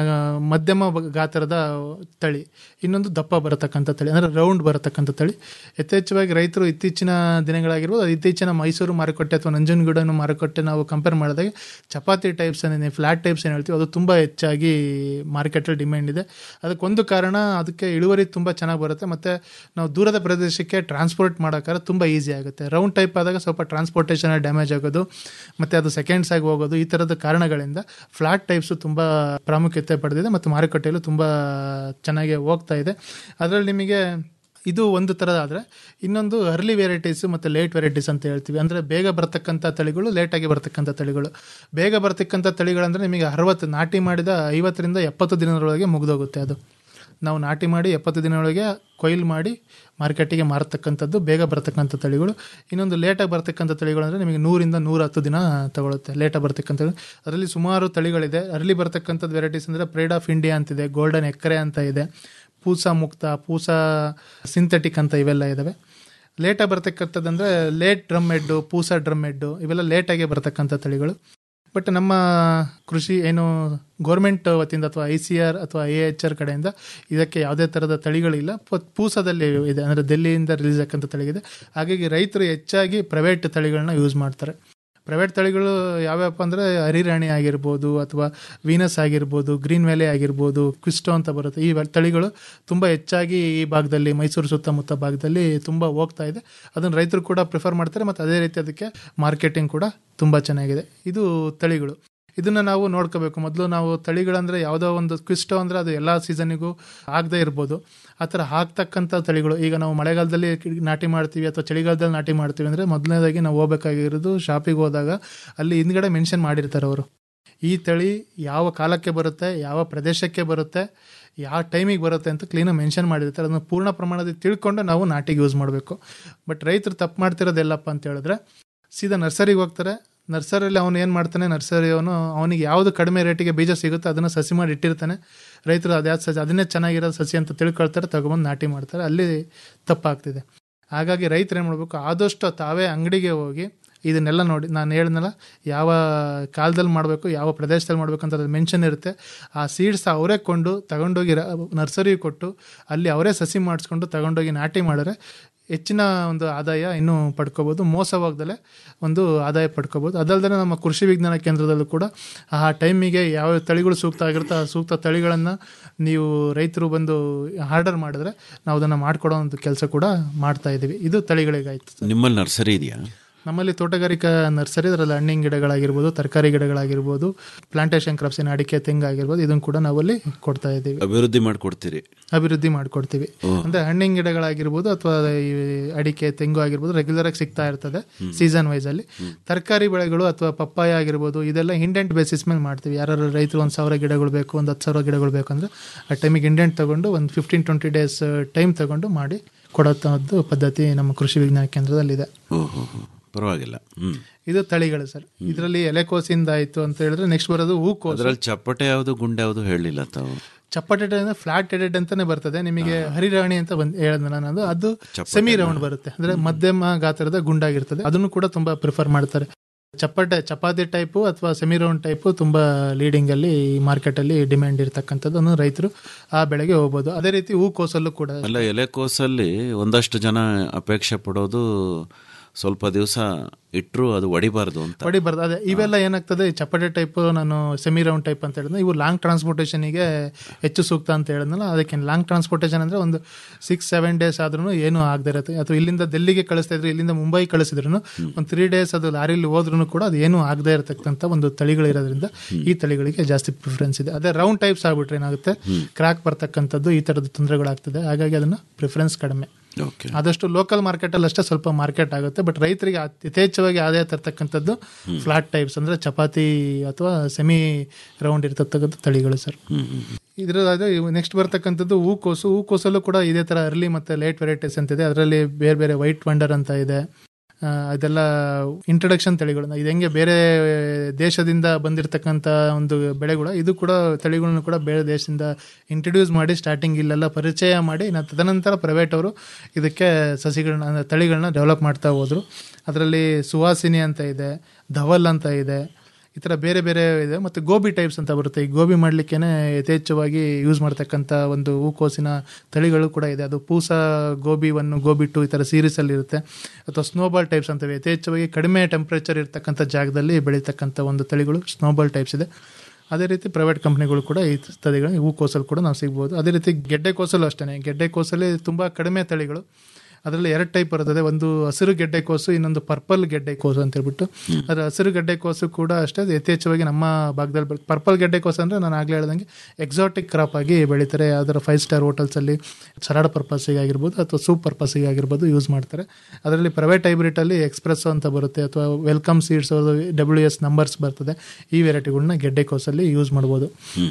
ಮಧ್ಯಮ ಬ- ಗಾತ್ರದ ತಳಿ ಇನ್ನೊಂದು ದಪ್ಪ ಬರತಕ್ಕಂಥ ತಳಿ ಅಂದರೆ ರೌಂಡ್ ಬರತಕ್ಕಂಥ ತಳಿ ಯಥೇಚ್ಛವಾಗಿ ರೈತರು ಇತ್ತೀಚಿನ ದಿನಗಳಾಗಿರ್ಬೋದು ಅದು ಇತ್ತೀಚಿನ ಮೈಸೂರು ಮಾರುಕಟ್ಟೆ ಅಥವಾ ನಂಜನಗೂಡನ್ನು ಮಾರುಕಟ್ಟೆ ನಾವು ಕಂಪೇರ್ ಮಾಡಿದಾಗ ಚಪಾತಿ ಟೈಪ್ಸ್ ಏನಿದೆ ಫ್ಲಾಟ್ ಟೈಪ್ಸ್ ಏನು ಹೇಳ್ತೀವಿ ಅದು ತುಂಬ ಹೆಚ್ಚಾಗಿ ಮಾರ್ಕೆಟಲ್ಲಿ ಡಿಮ್ಯಾಂಡ್ ಇದೆ ಅದಕ್ಕೊಂದು ಕಾರಣ ಅದಕ್ಕೆ ಇಳುವರಿ ತುಂಬ ಚೆನ್ನಾಗಿ ಬರುತ್ತೆ ಮತ್ತು ನಾವು ದೂರದ ಪ್ರದೇಶಕ್ಕೆ ಟ್ರಾನ್ಸ್ಪೋರ್ಟ್ ಮಾಡೋಕ್ಕಾದ್ರೆ ತುಂಬ ಈಸಿ ಆಗುತ್ತೆ ರೌಂಡ್ ಟೈಪ್ ಆದಾಗ ಸ್ವಲ್ಪ ಟ್ರಾನ್ಸ್ಪೋರ್ಟೇಷನ್ ಡ್ಯಾಮೇಜ್ ಆಗೋದು ಮತ್ತು ಅದು ಸೆಕೆಂಡ್ಸ್ ಆಗಿ ಹೋಗೋದು ಈ ಥರದ ಕಾರಣಗಳಿಂದ ಫ್ಲಾಟ್ ಟೈಪ್ಸು ತುಂಬ ಪ್ರಾಮುಖ್ಯತೆ ಪಡೆದಿದೆ ಮತ್ತು ಮಾರುಕಟ್ಟೆಯಲ್ಲೂ ತುಂಬ ಚೆನ್ನಾಗಿ ಹೋಗ್ತಾ ಇದೆ ಅದರಲ್ಲಿ ನಿಮಗೆ ಇದು ಒಂದು ಥರದಾದರೆ ಇನ್ನೊಂದು ಅರ್ಲಿ ವೆರೈಟೀಸ್ ಮತ್ತು ಲೇಟ್ ವೆರೈಟೀಸ್ ಅಂತ ಹೇಳ್ತೀವಿ ಅಂದರೆ ಬೇಗ ಬರ್ತಕ್ಕಂಥ ತಳಿಗಳು ಲೇಟಾಗಿ ಬರ್ತಕ್ಕಂಥ ತಳಿಗಳು ಬೇಗ ಬರ್ತಕ್ಕಂಥ ತಳಿಗಳಂದರೆ ನಿಮಗೆ ಅರವತ್ತು ನಾಟಿ ಮಾಡಿದ ಐವತ್ತರಿಂದ ಎಪ್ಪತ್ತು ದಿನದೊಳಗೆ ಮುಗಿದೋಗುತ್ತೆ ಅದು ನಾವು ನಾಟಿ ಮಾಡಿ ಎಪ್ಪತ್ತು ದಿನದೊಳಗೆ ಕೊಯ್ಲು ಮಾಡಿ ಮಾರ್ಕೆಟಿಗೆ ಮಾರತಕ್ಕಂಥದ್ದು ಬೇಗ ಬರ್ತಕ್ಕಂಥ ತಳಿಗಳು ಇನ್ನೊಂದು ಲೇಟಾಗಿ ಬರ್ತಕ್ಕಂಥ ತಳಿಗಳು ಅಂದರೆ ನಿಮಗೆ ನೂರಿಂದ ನೂರ ಹತ್ತು ದಿನ ತಗೊಳುತ್ತೆ ಲೇಟಾಗಿ ಬರ್ತಕ್ಕಂಥದ್ದು ಅದರಲ್ಲಿ ಸುಮಾರು ತಳಿಗಳಿದೆ ಅರ್ಲಿ ಬರ್ತಕ್ಕಂಥದ್ದು ವೆರೈಟೀಸ್ ಅಂದರೆ ಪ್ರೈಡ್ ಆಫ್ ಇಂಡಿಯಾ ಅಂತಿದೆ ಗೋಲ್ಡನ್ ಎಕ್ಕರೆ ಅಂತ ಇದೆ ಪೂಸಾ ಮುಕ್ತ ಪೂಸಾ ಸಿಂಥೆಟಿಕ್ ಅಂತ ಇವೆಲ್ಲ ಇದ್ದಾವೆ ಲೇಟಾಗಿ ಬರ್ತಕ್ಕಂಥದ್ದಂದರೆ late drum head Pusa drum head ಇವೆಲ್ಲ ಲೇಟಾಗಿ ಬರ್ತಕ್ಕಂಥ ತಳಿಗಳು ಬಟ್ ನಮ್ಮ ಕೃಷಿ ಏನು ಗೌರ್ಮೆಂಟ್ ವತಿಯಿಂದ ಅಥವಾ ಐ ಸಿ ಆರ್ ಅಥವಾ ಎ ಎಚ್ ಆರ್ ಕಡೆಯಿಂದ ಇದಕ್ಕೆ ಯಾವುದೇ ಥರದ ತಳಿಗಳಿಲ್ಲ ಪ- ಪೂಸಾದಲ್ಲಿ ಇದೆ ಅಂದರೆ ಡೆಲ್ಲಿಯಿಂದ ರಿಲೀಸ್ ಆಕ್ಕಂಥ ತಳಿಗಿದೆ ಹಾಗಾಗಿ ರೈತರು ಹೆಚ್ಚಾಗಿ ಪ್ರೈವೇಟ್ ತಳಿಗಳನ್ನ ಯೂಸ್ ಮಾಡ್ತಾರೆ ಪ್ರೈವೇಟ್ ತಳಿಗಳು ಯಾವ್ಯಾವಪ್ಪ ಅಂದರೆ ಹರಿರಾಣಿ ಆಗಿರ್ಬೋದು ಅಥವಾ ವೀನಸ್ ಆಗಿರ್ಬೋದು ಗ್ರೀನ್ ವ್ಯಾಲಿ ಆಗಿರ್ಬೋದು ಕ್ವಿಸ್ಟೋ ಅಂತ ಬರುತ್ತೆ ಈ ವ- ತಳಿಗಳು ತುಂಬ ಹೆಚ್ಚಾಗಿ ಈ ಭಾಗದಲ್ಲಿ ಮೈಸೂರು ಸುತ್ತಮುತ್ತ ಭಾಗದಲ್ಲಿ ತುಂಬ ಹೋಗ್ತಾ ಇದೆ ಅದನ್ನು ರೈತರು ಕೂಡ ಪ್ರಿಫರ್ ಮಾಡ್ತಾರೆ ಮತ್ತು ಅದೇ ರೀತಿ ಅದಕ್ಕೆ ಮಾರ್ಕೆಟಿಂಗ್ ಕೂಡ ತುಂಬ ಚೆನ್ನಾಗಿದೆ ಇದು ತಳಿಗಳು ಇದನ್ನು ನಾವು ನೋಡ್ಕೋಬೇಕು ಮೊದಲು ನಾವು ತಳಿಗಳಂದರೆ ಯಾವುದೋ ಒಂದು ಕ್ವಿಸ್ಟೋ ಅಂದರೆ ಅದು ಎಲ್ಲ ಸೀಸನ್ನಿಗೂ ಆಗದೇ ಇರ್ಬೋದು ಆ ಥರ ಹಾಕ್ತಕ್ಕಂಥ ತಳಿಗಳು ಈಗ ನಾವು ಮಳೆಗಾಲದಲ್ಲಿ ನಾಟಿ ಮಾಡ್ತೀವಿ ಅಥವಾ ಚಳಿಗಾಲದಲ್ಲಿ ನಾಟಿ ಮಾಡ್ತೀವಿ ಅಂದರೆ ಮೊದಲನೇದಾಗಿ ನಾವು ಹೋಗ್ಬೇಕಾಗಿರೋದು ಶಾಪಿಗೆ ಹೋದಾಗ ಅಲ್ಲಿ ಹಿಂದ್ಗಡೆ ಮೆನ್ಷನ್ ಮಾಡಿರ್ತಾರೆ ಅವರು ಈ ತಳಿ ಯಾವ ಕಾಲಕ್ಕೆ ಬರುತ್ತೆ ಯಾವ ಪ್ರದೇಶಕ್ಕೆ ಬರುತ್ತೆ ಯಾವ ಟೈಮಿಗೆ ಬರುತ್ತೆ ಅಂತ ಕ್ಲೀನಾಗಿ ಮೆನ್ಷನ್ ಮಾಡಿರ್ತಾರೆ ಅದನ್ನು ಪೂರ್ಣ ಪ್ರಮಾಣದಲ್ಲಿ ತಿಳ್ಕೊಂಡು ನಾವು ನಾಟಿಗೆ ಯೂಸ್ ಮಾಡಬೇಕು ಬಟ್ ರೈತರು ತಪ್ಪು ಮಾಡ್ತಿರೋದು ಎಲ್ಲಪ್ಪ ಅಂತ ಹೇಳಿದ್ರೆ ಸೀದಾ ನರ್ಸರಿಗೆ ಹೋಗ್ತಾರೆ ನರ್ಸರಿಯಲ್ಲಿ ಅವನು ಏನು ಮಾಡ್ತಾನೆ ನರ್ಸರಿ ಅವನು ಅವನಿಗೆ ಯಾವುದು ಕಡಿಮೆ ರೇಟಿಗೆ ಬೀಜ ಸಿಗುತ್ತೋ ಅದನ್ನು ಸಸಿ ಮಾಡಿ ಇಟ್ಟಿರ್ತಾನೆ ರೈತರು ಅದ್ಯಾವ್ದು ಸಸಿ ಅದನ್ನೇ ಚೆನ್ನಾಗಿರೋ ಸಸಿ ಅಂತ ತಿಳ್ಕೊಳ್ತಾರೆ ತಗೊಬಂದು ನಾಟಿ ಮಾಡ್ತಾರೆ ಅಲ್ಲಿ ತಪ್ಪಾಗ್ತಿದೆ ಹಾಗಾಗಿ ರೈತರು ಏನು ಮಾಡಬೇಕು ಆದಷ್ಟು ತಾವೇ ಅಂಗಡಿಗೆ ಹೋಗಿ ಇದನ್ನೆಲ್ಲ ನೋಡಿ ನಾನು ಹೇಳಿದ್ನಲ್ಲ ಯಾವ ಕಾಲದಲ್ಲಿ ಮಾಡಬೇಕು ಯಾವ ಪ್ರದೇಶದಲ್ಲಿ ಮಾಡಬೇಕು ಅಂತ ಅದ್ರಲ್ಲಿ ಮೆನ್ಷನ್ ಇರುತ್ತೆ ಆ ಸೀಡ್ಸ್ ಅವರೇ ಕೊಂಡು ತಗೊಂಡೋಗಿ ನರ್ಸರಿಗೆ ಕೊಟ್ಟು ಅಲ್ಲಿ ಅವರೇ ಸಸಿ ಮಾಡಿಸ್ಕೊಂಡು ತಗೊಂಡೋಗಿ ನಾಟಿ ಮಾಡಿದ್ರೆ ಹೆಚ್ಚಿನ ಒಂದು ಆದಾಯ ಇನ್ನೂ ಪಡ್ಕೋಬೋದು ಮೋಸವಾಗ್ದಲೇ ಒಂದು ಆದಾಯ ಪಡ್ಕೋಬೋದು ಅದಲ್ಲದೆ ನಮ್ಮ ಕೃಷಿ ವಿಜ್ಞಾನ ಕೇಂದ್ರದಲ್ಲೂ ಕೂಡ ಆ ಟೈಮಿಗೆ ಯಾವ ತಳಿಗಳು ಸೂಕ್ತ ಆಗಿರುತ್ತೋ ಆ ಸೂಕ್ತ ತಳಿಗಳನ್ನು ನೀವು ರೈತರು ಬಂದು ಆರ್ಡರ್ ಮಾಡಿದ್ರೆ ನಾವು ಅದನ್ನು ಮಾಡಿಕೊಡೋ ಒಂದು ಕೆಲಸ ಕೂಡ ಮಾಡ್ತಾ ಇದ್ದೀವಿ ಇದು ತಳಿಗಳಿಗಾಯ್ತು ನಿಮ್ಮಲ್ಲಿ ನರ್ಸರಿ ಇದೆಯಾ ನಮ್ಮಲ್ಲಿ ತೋಟಗಾರಿಕಾ ನರ್ಸರಿ ಅದರಲ್ಲಿ ಹಣ್ಣಿನ ಗಿಡಗಳಾಗಿರ್ಬೋದು ತರಕಾರಿ ಗಿಡಗಳಾಗಿರ್ಬೋದು ಪ್ಲಾಂಟೇಶನ್ ಕ್ರಾಪ್ಸ್ ಏನು ಅಡಿಕೆ ತೆಂಗು ಆಗಿರ್ಬೋದು ಇದನ್ನು ಕೂಡ ನಾವಲ್ಲಿ ಕೊಡ್ತಾ ಇದ್ದೀವಿ ಅಭಿವೃದ್ಧಿ ಮಾಡಿಕೊಡ್ತೀರಿ ಅಭಿವೃದ್ಧಿ ಮಾಡಿಕೊಡ್ತೀವಿ ಅಂದ್ರೆ ಹಣ್ಣಿನ ಗಿಡಗಳಾಗಿರ್ಬೋದು ಅಥವಾ ಈ ಅಡಿಕೆ ತೆಂಗು ಆಗಿರ್ಬೋದು ರೆಗ್ಯುಲರ್ ಆಗಿ ಸಿಗ್ತಾ ಇರ್ತದೆ ಸೀಸನ್ ವೈಸ್ ಅಲ್ಲಿ ತರಕಾರಿ ಬೆಳೆಗಳು ಅಥವಾ ಪಪ್ಪಾಯ ಆಗಿರ್ಬೋದು ಇದೆಲ್ಲ ಇಂಡೆಂಟ್ ಬೇಸಿಸ್ ಮೇಲೆ ಮಾಡ್ತೀವಿ ಯಾರು ರೈತರು ಒಂದು ಸಾವಿರ ಗಿಡಗಳು ಬೇಕು ಒಂದು ಹತ್ತು ಸಾವಿರ ಗಿಡಗಳು ಬೇಕು ಅಂದ್ರೆ ಆ ಟೈಮಿಗೆ ಇಂಡೆಂಟ್ ತಗೊಂಡು ಒಂದು ಫಿಫ್ಟೀನ್ ಟ್ವೆಂಟಿ ಡೇಸ್ ಟೈಮ್ ತಗೊಂಡು ಮಾಡಿ ಕೊಡೋಂಥದ್ದು ಪದ್ಧತಿ ನಮ್ಮ ಕೃಷಿ ವಿಜ್ಞಾನ ಕೇಂದ್ರದಲ್ಲಿದೆ ಓಹೋ ಪರವಾಗಿಲ್ಲ ಹ್ಮ್ ಇದು ತಳಿಗಳು ಸರ್ ಇದರಲ್ಲಿ ಎಲೆಕೋಸಿಂದ ಆಯ್ತು ಅಂತ ಹೇಳಿದ್ರೆ ನೆಕ್ಸ್ಟ್ ಬರೋದು ಹೂಕೋಸು ಅದ್ರಲ್ಲಿ ಚಪ್ಪಟೆ ಯಾವುದು ಗುಂಡೆ ಯಾವುದು ಹೇಳಿಲ್ಲ ತಾವು ಚಪ್ಪಟೆ ಅಂದ್ರೆ ಫ್ಲಾಟ್ ಹೆಡೆಡ್ ಅಂತಾನೆ ಬರ್ತದೆ ನಿಮಗೆ ಹರಿರಾಣಿ ಅಂತ ಬಂದ್ ಹೇಳಿದ್ನ ನಾನು ಅದು ಅದು ಸೆಮಿ ರೌಂಡ್ ಬರುತ್ತೆ ಅಂದ್ರೆ ಮಧ್ಯಮ ಗಾತ್ರದ ಗುಂಡಾಗಿರ್ತದೆ ಅದನ್ನು ಕೂಡ ತುಂಬಾ ಪ್ರಿಫರ್ ಮಾಡ್ತಾರೆ ಚಪ್ಪಟೆ ಚಪಾತಿ ಟೈಪು ಅಥವಾ ಸೆಮಿ ರೌಂಡ್ ಟೈಪು ತುಂಬಾ ಲೀಡಿಂಗ್ ಅಲ್ಲಿ ಮಾರ್ಕೆಟ್ ಅಲ್ಲಿ ಡಿಮ್ಯಾಂಡ್ ಇರತಕ್ಕಂಥದ್ದು ರೈತರು ಆ ಬೆಳೆಗೆ ಹೋಗ್ಬೋದು ಅದೇ ರೀತಿ ಹೂಕೋಸಲ್ಲೂ ಕೂಡ ಅಲ್ಲ ಎಲೆಕೋಸಲ್ಲಿ ಒಂದಷ್ಟು ಜನ ಅಪೇಕ್ಷೆ ಪಡೋದು ಸ್ವಲ್ಪ ದಿವಸ ಇಟ್ಟರು ಅದು ಒಡಿಬಾರ್ದು ಅಂತ ಹೊಡಿಬಾರ್ದು ಅದೇ ಇವೆಲ್ಲ ಏನಾಗ್ತದೆ ಈ ಚಪ್ಪಟೆ ಟೈಪ್ ನಾನು ಸೆಮಿ ರೌಂಡ್ ಟೈಪ್ ಅಂತ ಹೇಳಿದ್ರೆ ಇವು ಲಾಂಗ್ ಟ್ರಾನ್ಸ್ಪೋರ್ಟೇಷನ್ಗೆ ಹೆಚ್ಚು ಸೂಕ್ತ ಅಂತ ಹೇಳಿದ್ನಲ್ಲ ಅದಕ್ಕೆ ಲಾಂಗ್ ಟ್ರಾನ್ಸ್ಪೋರ್ಟೇಷನ್ ಅಂದ್ರೆ ಒಂದು ಸಿಕ್ಸ್ ಸೆವೆನ್ ಡೇಸ್ ಆದ್ರೂ ಏನು ಆಗದೆ ಇರುತ್ತೆ ಅಥವಾ ಇಲ್ಲಿಂದ ಡೆಲ್ಲಿಗೆ ಕಳಿಸ್ತಾ ಇದ್ರು ಇಲ್ಲಿಂದ ಮುಂಬೈ ಕಳಿಸಿದ್ರು ಒಂದು ತ್ರೀ ಡೇಸ್ ಅದು ಲಾರಿಲಿ ಹೋದ್ರೂ ಕೂಡ ಅದು ಏನು ಆಗದೆ ಇರತಕ್ಕಂಥ ಒಂದು ತಳಿಗಳಿರೋದ್ರಿಂದ ಈ ತಳಿಗಳಿಗೆ ಜಾಸ್ತಿ ಪ್ರಿಫರೆನ್ಸ್ ಇದೆ ಅದೇ ರೌಂಡ್ ಟೈಪ್ಸ್ ಆಗ್ಬಿಟ್ರೆ ಏನಾಗುತ್ತೆ ಕ್ರಾಕ್ ಬರ್ತಕ್ಕಂಥದ್ದು ಈ ಥರದ ತೊಂದರೆಗಳಾಗ್ತದೆ ಹಾಗಾಗಿ ಅದನ್ನ ಪ್ರಿಫರೆನ್ಸ್ ಕಡಿಮೆ ಓಕೆ ಆದಷ್ಟು ಲೋಕಲ್ ಮಾರ್ಕೆಟಲ್ಲಿ ಅಷ್ಟೇ ಸ್ವಲ್ಪ ಮಾರ್ಕೆಟ್ ಆಗುತ್ತೆ ಬಟ್ ರೈತರಿಗೆ ಅತ್- ಯಥೇಚ್ಛವಾಗಿ ಆದಾಯ ತರ್ತಕ್ಕಂಥದ್ದು ಫ್ಲಾಟ್ ಟೈಪ್ಸ್ ಅಂದ್ರೆ ಚಪಾತಿ ಅಥವಾ ಸೆಮಿ ರೌಂಡ್ ಇರ್ತಕ್ಕಂಥ ತಳಿಗಳು ಸರ್ ಇದರದಾದ್ರೆ ನೆಕ್ಸ್ಟ್ ಬರ್ತಕ್ಕಂಥದ್ದು ಹೂಕೋಸು ಹೂಕೋಸಲ್ಲೂ ಕೂಡ ಇದೇ ತರ ಅರ್ಲಿ ಮತ್ತೆ ಲೇಟ್ ವೆರೈಟೀಸ್ ಅಂತಿದೆ ಅದರಲ್ಲಿ ಬೇರೆ ಬೇರೆ ವೈಟ್ ವಂಡರ್ ಅಂತ ಇದೆ ಆ, ಇದೆಲ್ಲ ಇಂಟ್ರಡಕ್ಷನ್ ತಳಿಗಳು ಇದು ಹೆಂಗೆ ಬೇರೆ ದೇಶದಿಂದ ಬಂದಿರತಕ್ಕಂಥ ಒಂದು ಬೆಳೆಗಳು ಇದು ಕೂಡ ತಳಿಗಳನ್ನು ಕೂಡ ಬೇರೆ ದೇಶದಿಂದ ಇಂಟ್ರಡ್ಯೂಸ್ ಮಾಡಿ ಸ್ಟಾರ್ಟಿಂಗ್ ಇಲ್ಲೆಲ್ಲ ಪರಿಚಯ ಮಾಡಿ ನ- ತದನಂತರ ಪ್ರೈವೇಟ್ ಅವರು ಇದಕ್ಕೆ ಸಸಿಗಳನ್ನ ಅಂದ್ರೆ ತಳಿಗಳನ್ನ ಡೆವಲಪ್ ಮಾಡ್ತಾ ಹೋದ್ರು ಅದರಲ್ಲಿ ಸುವಾಸಿನಿ ಅಂತ ಇದೆ ಧವಲ್ ಅಂತ ಇದೆ ಈ ಥರ ಬೇರೆ ಬೇರೆ ಇದೆ ಮತ್ತು ಗೋಬಿ ಟೈಪ್ಸ್ ಅಂತ ಬರುತ್ತೆ ಈ ಗೋಬಿ ಮಾಡಲಿಕ್ಕೇ ಯಥೇಚ್ಛವಾಗಿ ಯೂಸ್ ಮಾಡ್ತಕ್ಕಂಥ ಒಂದು ಹೂಕೋಸಿನ ತಳಿಗಳು ಕೂಡ ಇದೆ ಅದು ಪೂಸ ಗೋಬಿ ಒನ್ ಗೋಬಿ ಟು ಈ ಥರ ಸೀರೀಸಲ್ಲಿ ಇರುತ್ತೆ ಅಥವಾ ಸ್ನೋಬಾಲ್ ಟೈಪ್ಸ್ ಅಂತವೆ ಯಥೇಚ್ಛವಾಗಿ ಕಡಿಮೆ ಟೆಂಪ್ರೇಚರ್ ಇರ್ತಕ್ಕಂಥ ಜಾಗದಲ್ಲಿ ಬೆಳೀತಕ್ಕಂಥ ಒಂದು ತಳಿಗಳು ಸ್ನೋಬಾಲ್ ಟೈಪ್ಸ್ ಇದೆ ಅದೇ ರೀತಿ ಪ್ರೈವೇಟ್ ಕಂಪ್ನಿಗಳು ಕೂಡ ಈ ತಳಿಗಳು ಹೂಕೋಸಲ್ಲಿ ಕೂಡ ನಾವು ಸಿಗ್ಬೋದು ಅದೇ ರೀತಿ ಗೆಡ್ಡೆ ಕೋಸಲು ಅಷ್ಟೇ ಗೆಡ್ಡೆ ಕೋಸಲ್ಲಿ ತುಂಬ ಕಡಿಮೆ ತಳಿಗಳು ಅದರಲ್ಲಿ ಎರಡು ಟೈಪ್ ಬರ್ತದೆ ಒಂದು ಹಸಿರು ಗೆಡ್ಡೆ ಕೋಸು ಇನ್ನೊಂದು ಪರ್ಪಲ್ ಗೆಡ್ಡೆ ಕೋಸು ಅಂತ ಹೇಳ್ಬಿಟ್ಟು ಅದರ ಹಸಿರು ಗೆಡ್ಡೆ ಕೋಸು ಕೂಡ ಅಷ್ಟೇ ಅದು ಯಥೇಚ್ಛವಾಗಿ ನಮ್ಮ ಭಾಗದಲ್ಲಿ ಬೆಳೆ ಪರ್ಪಲ್ ಗೆಡ್ಡೆ ಕೋಸು ಅಂದರೆ ನಾನು ಆಗಲೇ ಹೇಳ್ದಂಗೆ ಎಕ್ಸಾಟಿಕ್ ಕ್ರಾಪ್ ಆಗಿ ಬೆಳೀತಾರೆ ಯಾವ್ದಾರ ಫೈವ್ ಸ್ಟಾರ್ ಹೋಟೆಲ್ಸಲ್ಲಿ ಸಲಾಡ್ ಪರ್ಪಸ್ಸಿಗೆ ಆಗಿರ್ಬೋದು ಅಥವಾ ಸೂಪ್ ಪರ್ಪಸ್ಸಿಗೆ ಆಗಿರ್ಬೋದು ಯೂಸ್ ಮಾಡ್ತಾರೆ ಅದರಲ್ಲಿ ಪ್ರೈವೇಟ್ ಹೈಬ್ರಿಡಲ್ಲಿ ಎಕ್ಸ್ಪ್ರೆಸ್ ಅಂತ ಬರುತ್ತೆ ಅಥವಾ welcome seeds W S numbers ಬರ್ತದೆ ಈ ವೆರೈಟಿಗಳನ್ನ ಗೆಡ್ಡೆ ಕೋಸಲ್ಲಿ ಯೂಸ್ ಮಾಡ್ಬೋದು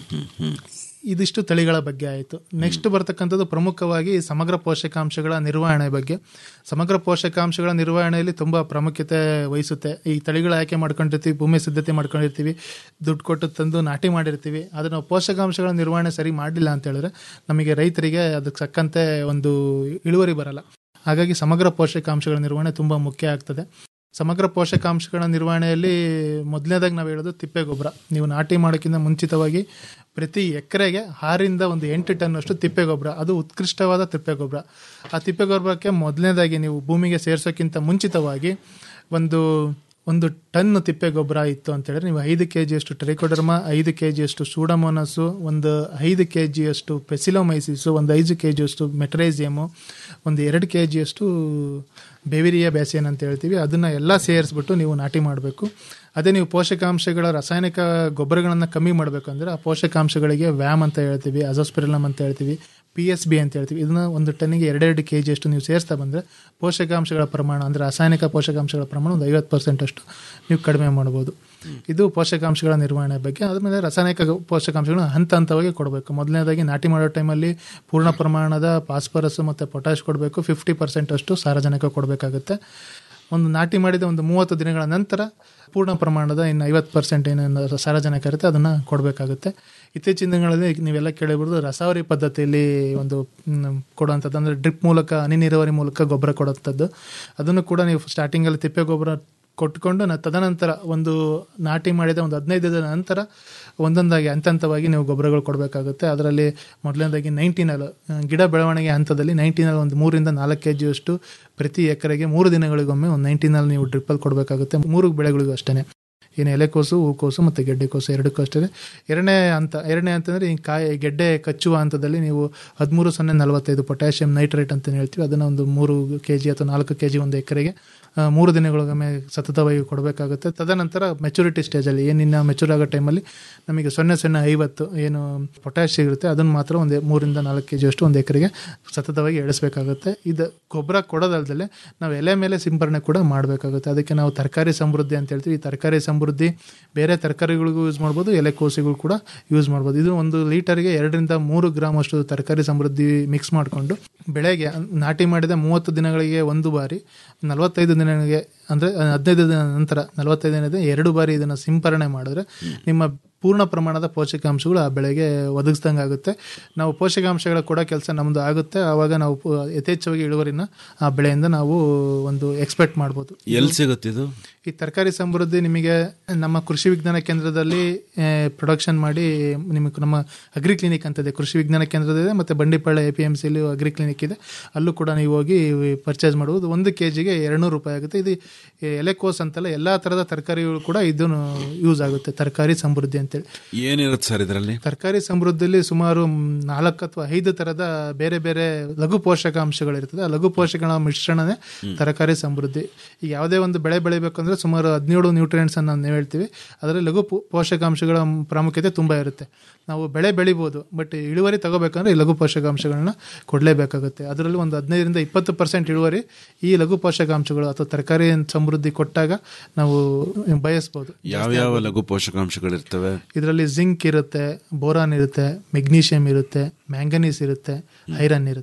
ಇದಿಷ್ಟು ತಳಿಗಳ ಬಗ್ಗೆ ಆಯಿತು ನೆಕ್ಸ್ಟ್ ಬರ್ತಕ್ಕಂಥದ್ದು ಪ್ರಮುಖವಾಗಿ ಸಮಗ್ರ ಪೋಷಕಾಂಶಗಳ ನಿರ್ವಹಣೆ ಬಗ್ಗೆ ಸಮಗ್ರ ಪೋಷಕಾಂಶಗಳ ನಿರ್ವಹಣೆಯಲ್ಲಿ ತುಂಬ ಪ್ರಾಮುಖ್ಯತೆ ವಹಿಸುತ್ತೆ ಈ ತಳಿಗಳ ಆಯ್ಕೆ ಮಾಡ್ಕೊಂಡಿರ್ತೀವಿ ಭೂಮಿ ಸಿದ್ಧತೆ ಮಾಡ್ಕೊಂಡಿರ್ತೀವಿ ದುಡ್ಡು ಕೊಟ್ಟು ತಂದು ನಾಟಿ ಮಾಡಿರ್ತೀವಿ ಆದರೆ ನಾವು ಪೋಷಕಾಂಶಗಳ ನಿರ್ವಹಣೆ ಸರಿ ಮಾಡಲಿಲ್ಲ ಅಂತ ಹೇಳಿದ್ರೆ ನಮಗೆ ರೈತರಿಗೆ ಅದಕ್ಕೆ ತಕ್ಕಂತೆ ಒಂದು ಇಳುವರಿ ಬರಲ್ಲ ಹಾಗಾಗಿ ಸಮಗ್ರ ಪೋಷಕಾಂಶಗಳ ನಿರ್ವಹಣೆ ತುಂಬ ಮುಖ್ಯ ಆಗ್ತದೆ ಸಮಗ್ರ ಪೋಷಕಾಂಶಗಳ ನಿರ್ವಹಣೆಯಲ್ಲಿ ಮೊದಲನೇದಾಗಿ ನಾವು ಹೇಳೋದು ತಿಪ್ಪೆ ಗೊಬ್ಬರ ನೀವು ನಾಟಿ ಮಾಡೋಕ್ಕಿಂತ ಮುಂಚಿತವಾಗಿ ಪ್ರತಿ ಎಕರೆಗೆ ಆರಿಂದ ಒಂದು ಎಂಟು ಟನ್ನಷ್ಟು ತಿಪ್ಪೆ ಗೊಬ್ಬರ ಅದು ಉತ್ಕೃಷ್ಟವಾದ ತಿಪ್ಪೆ ಗೊಬ್ಬರ ಆ ತಿಪ್ಪೆ ಗೊಬ್ಬರಕ್ಕೆ ಮೊದಲನೇದಾಗಿ ನೀವು ಭೂಮಿಗೆ ಸೇರಿಸೋಕ್ಕಿಂತ ಮುಂಚಿತವಾಗಿ ಒಂದು ಒಂದು ಟನ್ ತಿಪ್ಪೆ ಗೊಬ್ಬರ ಇತ್ತು ಅಂತ ಹೇಳಿದ್ರೆ ನೀವು ಐದು ಕೆ ಜಿಯಷ್ಟು ಟ್ರೈಕೋಡರ್ಮ ಐದು ಕೆ ಜಿಯಷ್ಟು ಸೂಡಮೋನಸ್ಸು ಒಂದು ಐದು ಕೆ ಜಿಯಷ್ಟು ಪೆಸಿಲೋಮೈಸಿಸು ಒಂದು ಐದು ಕೆ ಜಿಯಷ್ಟು ಮೆಟ್ರೈಸಿಯಮು ಒಂದು ಎರಡು ಕೆ ಜಿಯಷ್ಟು ಬೆವಿರಿಯಾ ಬ್ಯಾಸಿಯನ್ ಅಂತ ಹೇಳ್ತೀವಿ ಅದನ್ನು ಎಲ್ಲ ಸೇರಿಸ್ಬಿಟ್ಟು ನೀವು ನಾಟಿ ಮಾಡಬೇಕು ಅದೇ ನೀವು ಪೋಷಕಾಂಶಗಳ ರಾಸಾಯನಿಕ ಗೊಬ್ಬರಗಳನ್ನು ಕಮ್ಮಿ ಮಾಡಬೇಕಂದ್ರೆ ಆ ಪೋಷಕಾಂಶಗಳಿಗೆ ವ್ಯಾಮ್ ಅಂತ ಹೇಳ್ತೀವಿ ಅಜೋಸ್ಪಿರಲಮ್ ಅಂತ ಹೇಳ್ತೀವಿ ಪಿ ಎಸ್ ಬಿ ಅಂತ ಹೇಳ್ತೀವಿ ಇದನ್ನ ಒಂದು ಟನ್ನಿಗೆ ಎರಡೆರಡು ಕೆ ಜಿಯಷ್ಟು ನೀವು ಸೇರಿಸ್ತಾ ಬಂದರೆ ಪೋಷಕಾಂಶಗಳ ಪ್ರಮಾಣ ಅಂದರೆ ರಾಸಾಯನಿಕ ಪೋಷಕಾಂಶಗಳ ಪ್ರಮಾಣ ಒಂದು ಐವತ್ತು ಪರ್ಸೆಂಟ್ ಅಷ್ಟು ನೀವು ಕಡಿಮೆ ಮಾಡ್ಬೋದು ಇದು ಪೋಷಕಾಂಶಗಳ ನಿರ್ವಹಣೆ ಬಗ್ಗೆ ಅದಾದಮೇಲೆ ರಾಸಾಯನಿಕ ಪೋಷಕಾಂಶಗಳನ್ನ ಹಂತ ಹಂತವಾಗಿ ಕೊಡಬೇಕು ಮೊದಲನೇದಾಗಿ ನಾಟಿ ಮಾಡೋ ಟೈಮಲ್ಲಿ ಪೂರ್ಣ ಪ್ರಮಾಣದ ಫಾಸ್ಫರಸ್ ಮತ್ತು ಪೊಟ್ಯಾಶ್ ಕೊಡಬೇಕು ಫಿಫ್ಟಿ ಪರ್ಸೆಂಟ್ ಅಷ್ಟು ಸಾರಜನಕ ಕೊಡಬೇಕಾಗುತ್ತೆ ಒಂದು ನಾಟಿ ಮಾಡಿದ ಒಂದು ಮೂವತ್ತು ದಿನಗಳ ನಂತರ ಪೂರ್ಣ ಪ್ರಮಾಣದ ಇನ್ನು ಐವತ್ತು ಪರ್ಸೆಂಟ್ ಏನೇನು ಸಾರಜನಕ ಇರುತ್ತೆ ಅದನ್ನು ಕೊಡಬೇಕಾಗುತ್ತೆ ಇತ್ತೀಚಿನ ದಿನಗಳಲ್ಲಿ ನೀವೆಲ್ಲ ಕೇಳಿರ್ಬೋದು ರಸಾವರಿ ಪದ್ಧತಿಯಲ್ಲಿ ಒಂದು ಮ್, ಕೊಡುವಂಥದ್ದು ಅಂದರೆ ಡ್ರಿಪ್ ಮೂಲಕ ಹನಿ ನೀರಾವರಿ ಮೂಲಕ ಗೊಬ್ಬರ ಕೊಡುವಂಥದ್ದು ಅದನ್ನು ಕೂಡ ನೀವು ಸ್ಟಾರ್ಟಿಂಗಲ್ಲಿ ತಿಪ್ಪೆ ಗೊಬ್ಬರ ಕೊಟ್ಕೊಂಡು ನ ತದನಂತರ ಒಂದು ನಾಟಿ ಮಾಡಿದ ಒಂದು ಹದಿನೈದು ದಿನದ ನಂತರ ಒಂದೊಂದಾಗಿ ಹಂತ ಹಂತವಾಗಿ ನೀವು ಗೊಬ್ಬರಗಳು ಕೊಡಬೇಕಾಗುತ್ತೆ ಅದರಲ್ಲಿ ಮೊದಲನೇದಾಗಿ ನೈಂಟಿನಲ್ ಗಿಡ ಬೆಳವಣಿಗೆ ಹಂತದಲ್ಲಿ ನೈಂಟಿನಲ್ ಒಂದು ಮೂರಿಂದ ನಾಲ್ಕು ಕೆ ಜಿಯಷ್ಟು ಪ್ರತಿ ಎಕರೆಗೆ ಮೂರು ದಿನಗಳಿಗೊಮ್ಮೆ ಒಂದು ನೈಂಟಿನಲ್ ನೀವು ಡ್ರಿಪ್ಪಲ್ಲಿ ಕೊಡಬೇಕಾಗುತ್ತೆ ಮೂರು ಬೆಳೆಗಳಿಗೂ ಅಷ್ಟೇ ಏನು ಎಲೆಕೋಸು ಹೂಕೋಸು ಮತ್ತು ಗೆಡ್ಡೆಕೋಸು ಎರಡಕ್ಕೂ ಅಷ್ಟೇ ಎರಡನೇ ಹಂತ ಎರಡನೇ ಅಂತಂದರೆ ಈ ಕಾಯಿ ಗೆಡ್ಡೆ ಕಚ್ಚುವ ಹಂತದಲ್ಲಿ ನೀವು ಹದಿಮೂರು ಸೊನ್ನೆ ನಲವತ್ತೈದು ಪೊಟ್ಯಾಷಿಯಂ ನೈಟ್ರೇಟ್ ಅಂತ ಹೇಳ್ತೀವಿ ಅದನ್ನು ಒಂದು ಮೂರು ಕೆ ಜಿ ಅಥವಾ ನಾಲ್ಕು ಕೆ ಜಿ ಒಂದು ಎಕರೆಗೆ ಆ, ಮೂರು ದಿನಗಳಿಗೊಮ್ಮೆ ಸತತವಾಗಿ ಕೊಡಬೇಕಾಗುತ್ತೆ ತದನಂತರ ಮೆಚುರಿಟಿ ಸ್ಟೇಜಲ್ಲಿ ಏನಿನ್ನ ಮೆಚೂರ್ ಆಗೋ ಟೈಮಲ್ಲಿ ನಮಗೆ ಸೊನ್ನೆ ಸೊನ್ನೆ ಐವತ್ತು ಏನು ಪೊಟ್ಯಾಶ್ ಸಿಗುತ್ತೆ ಅದನ್ನು ಮಾತ್ರ ಒಂದು ಮೂರಿಂದ ನಾಲ್ಕು ಕೆ ಜಿಯಷ್ಟು ಒಂದು ಎಕರೆಗೆ ಸತತವಾಗಿ ಎಳಿಸ್ಬೇಕಾಗುತ್ತೆ ಇದು ಗೊಬ್ಬರ ಕೊಡೋದಲ್ದಲೆ ನಾವು ಎಲೆ ಮೇಲೆ ಸಿಂಪರಣೆ ಕೂಡ ಮಾಡಬೇಕಾಗುತ್ತೆ ಅದಕ್ಕೆ ನಾವು ತರಕಾರಿ ಸಮೃದ್ಧಿ ಅಂತ ಹೇಳ್ತೀವಿ ಈ ತರಕಾರಿ ಸಮೃದ್ಧಿ ಬೇರೆ ತರಕಾರಿಗಳಿಗೂ ಯೂಸ್ ಮಾಡ್ಬೋದು ಎಲೆಕೋಸಿಗಳು ಕೂಡ ಯೂಸ್ ಮಾಡ್ಬೋದು ಇದು ಒಂದು ಲೀಟರ್ಗೆ ಎರಡರಿಂದ ಮೂರು ಗ್ರಾಮ್ ಅಷ್ಟು ತರಕಾರಿ ಸಮೃದ್ಧಿ ಮಿಕ್ಸ್ ಮಾಡಿಕೊಂಡು ಬೆಳೆಗೆ ನಾಟಿ ಮಾಡಿದ ಮೂವತ್ತು ದಿನಗಳಿಗೆ ಒಂದು ಬಾರಿ ನಲವತ್ತೈದು ದಿನಗಳಿಗೆ ಅಂದರೆ ಹದಿನೈದು ದಿನ ನಂತರ ನಲವತ್ತೈದು ದಿನದ ಎರಡು ಬಾರಿ ಇದನ್ನು ಸಿಂಪರಣೆ ಮಾಡಿದ್ರೆ ನಿಮ್ಮ ಪೂರ್ಣ ಪ್ರಮಾಣದ ಪೋಷಕಾಂಶಗಳು ಆ ಬೆಳೆಗೆ ಒದಗಿಸ್ದಂಗೆ ಆಗುತ್ತೆ ನಾವು ಪೋಷಕಾಂಶಗಳ ಕೊಡೋ ಕೆಲಸ ನಮ್ಮದು ಆಗುತ್ತೆ ಆವಾಗ ನಾವು ಪು- ಯಥೇಚ್ಛವಾಗಿ ಇಳುವರಿನ ಆ ಬೆಳೆಯಿಂದ ನಾವು ಒಂದು ಎಕ್ಸ್ಪೆಕ್ಟ್ ಮಾಡ್ಬೋದು ಎಲ್ಲಿ ಸಿಗುತ್ತಿದು ಈ ತರಕಾರಿ ಸಮೃದ್ಧಿ ನಿಮಗೆ ನಮ್ಮ ಕೃಷಿ ವಿಜ್ಞಾನ ಕೇಂದ್ರದಲ್ಲಿ ಪ್ರೊಡಕ್ಷನ್ ಮಾಡಿ ನಿಮಗೆ ನಮ್ಮ ಅಗ್ರಿ ಕ್ಲಿನಿಕ್ ಅಂತದೆ ಕೃಷಿ ವಿಜ್ಞಾನ ಕೇಂದ್ರದಿದೆ ಮತ್ತು ಬಂಡಿಪಾಳ್ಯ ಎ ಪಿ ಎಮ್ ಸಿಲಿ ಅಗ್ರಿ ಕ್ಲಿನಿಕ್ ಇದೆ ಅಲ್ಲೂ ಕೂಡ ನೀವು ಹೋಗಿ ಪರ್ಚೇಸ್ ಮಾಡ್ಬೋದು ಒಂದು ಕೆ ಜಿಗೆ ಎರಡುನೂರು ರೂಪಾಯಿ ಆಗುತ್ತೆ ಇದು ಎಲೆಕೋಸ್ ಅಂತಲ್ಲ ಎಲ್ಲ ಥರದ ತರಕಾರಿಗಳು ಕೂಡ ಇದನ್ನು ಯೂಸ್ ಆಗುತ್ತೆ ತರಕಾರಿ ಸಮೃದ್ಧಿ ಅಂತೇಳಿ ಏನಿರುತ್ತೆ ಸರ್ ಇದರಲ್ಲಿ ತರಕಾರಿ ಸಮೃದ್ಧಿಯಲ್ಲಿ ಸುಮಾರು ಮ್, ನಾಲ್ಕು ಅಥವಾ ಐದು ಥರದ ಬೇರೆ ಬೇರೆ ಲಘು ಪೋಷಕಾಂಶಗಳಿರ್ತದೆ ಆ ಲಘು ಪೋಷಕಗಳ ಮಿಶ್ರಣನೇ ತರಕಾರಿ ಸಮೃದ್ಧಿ ಈಗ ಯಾವುದೇ ಒಂದು ಬೆಳೆ ಬೆಳಿಬೇಕಂದ್ರೆ ಸುಮಾರು ಹದಿನೇಳು ನ್ಯೂಟ್ರಿಯೆಂಟ್ಸ್ ಅನ್ನು ನಾವು ಹೇಳ್ತೀವಿ ಅದರಲ್ಲಿ ಲಘು ಪೋ- ಪೋಷಕಾಂಶಗಳ ಪ್ರಾಮುಖ್ಯತೆ ತುಂಬ ಇರುತ್ತೆ ನಾವು ಬೆಳೆ ಬೆಳಿಬೋದು ಬಟ್ ಇಳುವರಿ ತಗೋಬೇಕಂದ್ರೆ ಈ ಲಘು ಪೋಷಕಾಂಶಗಳನ್ನ ಕೊಡಲೇಬೇಕಾಗುತ್ತೆ ಅದರಲ್ಲಿ ಒಂದು ಹದಿನೈದರಿಂದ ಇಪ್ಪತ್ತು ಪರ್ಸೆಂಟ್ ಇಳುವರಿ ಈ ಲಘು ಪೋಷಕಾಂಶಗಳು ಅಥವಾ ತರಕಾರಿ ಸಮೃದ್ಧಿ ಕೊಟ್ಟಾಗ ನಾವು ಬಯಸ್ಬೋದು ಯಾವ್ಯಾವ ಲಘು ಪೋಷಕಾಂಶಗಳಿರ್ತವೆ ಇದರಲ್ಲಿ ಜಿಂಕ್ ಇರುತ್ತೆ ಬೋರಾನ್ ಇರುತ್ತೆ ಮೆಗ್ನೀಷಿಯಂ ಇರುತ್ತೆ ಮ್ಯಾಂಗನೀಸ್ ಇರುತ್ತೆ ಐರನ್ ಇರುತ್ತೆ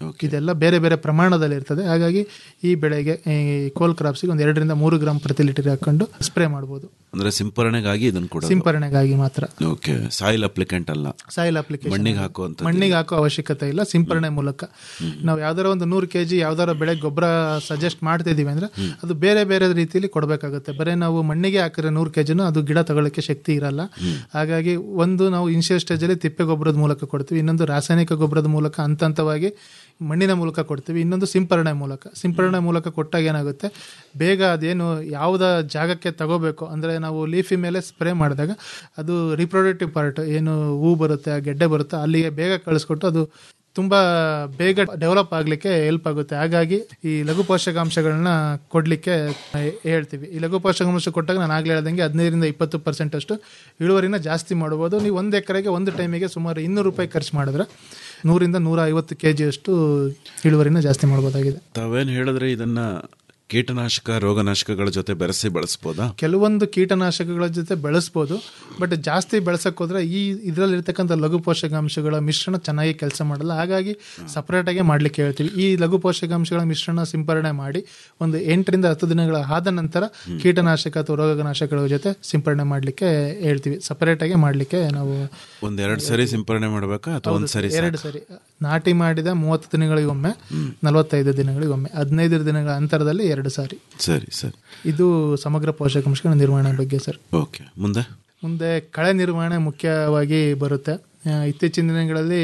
ಇದೆಲ್ಲ ಬೇರೆ ಬೇರೆ ಪ್ರಮಾಣದಲ್ಲಿ ಇರ್ತದೆ ಹಾಗಾಗಿ ಈ ಬೆಳೆಗೆ ಈ ಕೋಲ್ ಕ್ರಾಪ್ಸಿಗೆ ಒಂದು ಎರಡರಿಂದ ಮೂರು ಗ್ರಾಮ್ ಪ್ರತಿ ಲೀಟರ್ ಹಾಕೊಂಡು ಸ್ಪ್ರೇ ಮಾಡ್ಬೋದು ಅಂದ್ರೆ ಸಿಂಪರಣೆಗಾಗಿ ಇದನ್ನು ಕೂಡ ಸಿಂಪರಣೆಗಾಗಿ ಮಾತ್ರ ಓಕೆ ಸಾಯಿಲ್ ಅಪ್ಲಿಕೆಂಟ್ ಅಲ್ಲ ಸಾಯಿಲ್ ಅಪ್ಲಿಕೇಶನ್ ಮಣ್ಣಿಗೆ ಹಾಕುವಂತ ಮಣ್ಣಿಗೆ ಹಾಕೋ ಅವಶ್ಯಕತೆ ಇಲ್ಲ ಸಿಂಪರಣೆ ಮೂಲಕ ನಾವು ಯಾವ್ದಾರ ಒಂದು ನೂರು ಕೆ ಜಿ ಯಾವ್ದಾರ ಬೆಳೆ ಗೊಬ್ಬರ ಸಜೆಸ್ಟ್ ಮಾಡ್ತಿದೀವಿ ಅಂದ್ರೆ ಅದು ಬೇರೆ ಬೇರೆ ರೀತಿಯಲ್ಲಿ ಕೊಡಬೇಕಾಗುತ್ತೆ ಬರೀ ನಾವು ಮಣ್ಣಿಗೆ ಹಾಕಿದ್ರೆ ನೂರು ಕೆ ಜಿನೂ ಅದು ಗಿಡ ತಗೊಳ್ಳೋಕ್ಕೆ ಶಕ್ತಿ ಇರಲ್ಲ ಹಾಗಾಗಿ ಒಂದು ನಾವು ಇನಿಷಿಯಲ್ ಸ್ಟೇಜಲ್ಲಿ ತಿಪ್ಪೆ ಗೊಬ್ಬರದ ಮೂಲಕ ಕೊಡ್ತೀವಿ ಇನ್ನೊಂದು ರಾಸಾಯನಿಕ ಗೊಬ್ಬರದ ಮೂಲಕ ಹಂತ ಹಂತವಾಗಿ ಮಣ್ಣಿನ ಮೂಲಕ ಕೊಡ್ತೀವಿ ಇನ್ನೊಂದು ಸಿಂಪರಣೆ ಮೂಲಕ ಸಿಂಪರಣೆ ಮೂಲಕ ಕೊಟ್ಟಾಗ ಏನಾಗುತ್ತೆ ಬೇಗ ಅದೇನು ಯಾವುದ ಜಾಗಕ್ಕೆ ತಗೋಬೇಕು ಅಂದರೆ ನಾವು ಲೀಫಿ ಮೇಲೆ ಸ್ಪ್ರೇ ಮಾಡಿದಾಗ ಅದು ರಿಪ್ರೊಡಕ್ಟಿವ್ ಪಾರ್ಟ್ ಏನು ಹೂ ಬರುತ್ತೆ ಆ ಗೆಡ್ಡೆ ಬರುತ್ತೆ ಅಲ್ಲಿಗೆ ಬೇಗ ಕಳಿಸ್ಕೊಟ್ಟು ಅದು ತುಂಬ ಬೇಗ ಡೆವಲಪ್ ಆಗಲಿಕ್ಕೆ ಹೆಲ್ಪ್ ಆಗುತ್ತೆ ಹಾಗಾಗಿ ಈ ಲಘು ಪೋಷಕಾಂಶಗಳನ್ನ ಕೊಡಲಿಕ್ಕೆ ಹೇಳ್ತೀವಿ ಈ ಲಘು ಪೋಷಕಾಂಶ ಕೊಟ್ಟಾಗ ನಾನು ಆಗಲೇ ಹೇಳ್ದಂಗೆ ಹದಿನೈದರಿಂದ ಇಪ್ಪತ್ತು ಪರ್ಸೆಂಟ್ ಅಷ್ಟು ಇಳುವರಿನ ಜಾಸ್ತಿ ಮಾಡ್ಬೋದು ನೀವು ಒಂದು ಎಕರೆಗೆ ಒಂದು ಟೈಮಿಗೆ ಸುಮಾರು ಇನ್ನೂರು ರೂಪಾಯಿ ಖರ್ಚು ಮಾಡಿದ್ರೆ ನೂರಿಂದ ನೂರ ಐವತ್ತು ಕೆ ಜಿಯಷ್ಟು ಇಳುವರಿನ ಜಾಸ್ತಿ ಮಾಡ್ಬೋದಾಗಿದೆ ತಾವೇನು ಹೇಳಿದ್ರೆ ಇದನ್ನ ಕೀಟನಾಶಕ ರೋಗನಾಶಕಗಳ ಜೊತೆ ಬೆರೆಸಿ ಬಳಸ್ಬೋದಾ ಕೆಲವೊಂದು ಕೀಟನಾಶಕಗಳ ಜೊತೆ ಬೆಳೆಸ್ಬೋದು ಬಟ್ ಜಾಸ್ತಿ ಬೆಳೆಸಕ್ಕೆ ಹೋದ್ರೆ ಈ ಇದರಲ್ಲಿರ್ತಕ್ಕಂಥ ಲಘು ಪೋಷಕಾಂಶಗಳ ಮಿಶ್ರಣ ಚೆನ್ನಾಗಿ ಕೆಲಸ ಮಾಡಲ್ಲ ಹಾಗಾಗಿ ಸಪ್ರೇಟಾಗಿ ಮಾಡಲಿಕ್ಕೆ ಹೇಳ್ತೀವಿ ಈ ಲಘು ಪೋಷಕಾಂಶಗಳ ಮಿಶ್ರಣ ಸಿಂಪರಣೆ ಮಾಡಿ ಒಂದು ಎಂಟರಿಂದ ಹತ್ತು ದಿನಗಳ ಆದ ನಂತರ ಕೀಟನಾಶಕ ಅಥವಾ ರೋಗನಾಶಕಗಳ ಜೊತೆ ಸಿಂಪರಣೆ ಮಾಡಲಿಕ್ಕೆ ಹೇಳ್ತೀವಿ ಸಪರೇಟಾಗಿ ಮಾಡಲಿಕ್ಕೆ ನಾವು ಒಂದ್ ಎರಡ್ ಸರಿ ಸಿಂಪರಣೆ ಮಾಡ್ಬೇಕಾ ಅಥವಾ ಒಂದ್ ಸರಿ ಎರಡು ಸರಿ ನಾಟಿ ಮಾಡಿದ ಮೂವತ್ತು ದಿನಗಳಿಗೊಮ್ಮೆ ನಲವತ್ತೈದು ದಿನಗಳಿಗೊಮ್ಮೆ ಹದಿನೈದು ದಿನಗಳ ಅಂತರದಲ್ಲಿ ಎರಡು ಸಾರಿ ಸರಿ ಸರಿ ಇದು ಸಮಗ್ರ ಪೋಷಕಾಂಶಗಳ ನಿರ್ವಹಣೆ ಬಗ್ಗೆ ಸರ್ ಓಕೆ ಮುಂದೆ ಮುಂದೆ ಕಳೆ ನಿರ್ವಹಣೆ ಮುಖ್ಯವಾಗಿ ಬರುತ್ತೆ ಆ, ಇತ್ತೀಚಿನ ದಿನಗಳಲ್ಲಿ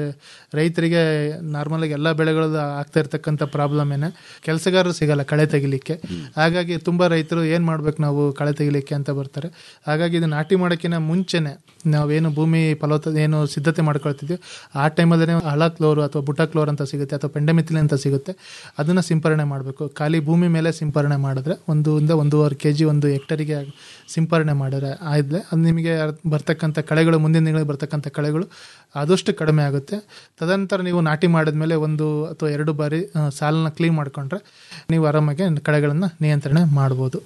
ರೈತರಿಗೆ ನಾರ್ಮಲಾಗಿ ಎಲ್ಲ ಬೆಳೆಗಳದ್ದು ಆಗ್ತಾ ಇರ್ತಕ್ಕಂಥ ಪ್ರಾಬ್ಲಮ್ ಏನೇ ಕೆಲಸಗಾರರು ಸಿಗಲ್ಲ ಕಳೆ ತೆಗಿಲಿಕ್ಕೆ ಹಾಗಾಗಿ ತುಂಬ ರೈತರು ಏನು ಮಾಡ್ಬೇಕು ನಾವು ಕಳೆ ತೆಗಿಲಿಕ್ಕೆ ಅಂತ ಬರ್ತಾರೆ ಹಾಗಾಗಿ ಇದು ನಾಟಿ ಮಾಡೋಕ್ಕಿಂತ ಮುಂಚೆನೆ ನಾವೇನು ಭೂಮಿ ಫಲವತ್ತ ಏನು ಸಿದ್ಧತೆ ಮಾಡ್ಕೊಳ್ತಿದ್ವಿ ಆ ಟೈಮಲ್ಲೇ ಹಳ ಕ್ಲೋರು ಅಥವಾ ಬುಟ ಕ್ಲೋರ್ ಅಂತ ಸಿಗುತ್ತೆ ಅಥವಾ ಪೆಂಡಮಿಥಿಲಿನ್ ಅಂತ ಸಿಗುತ್ತೆ ಅದನ್ನು ಸಿಂಪರಣೆ ಮಾಡಬೇಕು ಖಾಲಿ ಭೂಮಿ ಮೇಲೆ ಸಿಂಪರಣೆ ಮಾಡಿದ್ರೆ ಒಂದು ಇಂದ ಒಂದೂವರೆ ಕೆ ಜಿ ಒಂದು ಹೆಕ್ಟರಿಗೆ ಸಿಂಪರಣೆ ಮಾಡಿದ್ರೆ ಆಯ್ದ್ರೆ ಅದು ನಿಮಗೆ ಬರ್ತಕ್ಕಂಥ ಕಳೆಗಳು ಮುಂದಿನ ದಿನಗಳಿಗೆ ಬರ್ತಕ್ಕಂಥ ಕಳೆಗಳು ಆದಷ್ಟು ಕಡಿಮೆ ಆಗುತ್ತೆ ತದನಂತರ ನೀವು ನಾಟಿ ಮಾಡಿದ್ಮೇಲೆ ಒಂದು ಅಥವಾ ಎರಡು ಬಾರಿ ಆ, ಸಾಲನ್ನ ಕ್ಲೀನ್ ಮಾಡ್ಕೊಂಡ್ರೆ ನೀವು ಆರಾಮಾಗಿ ಕಳೆಗಳನ್ನು ನಿಯಂತ್ರಣ ಮಾಡ್ಬೋದು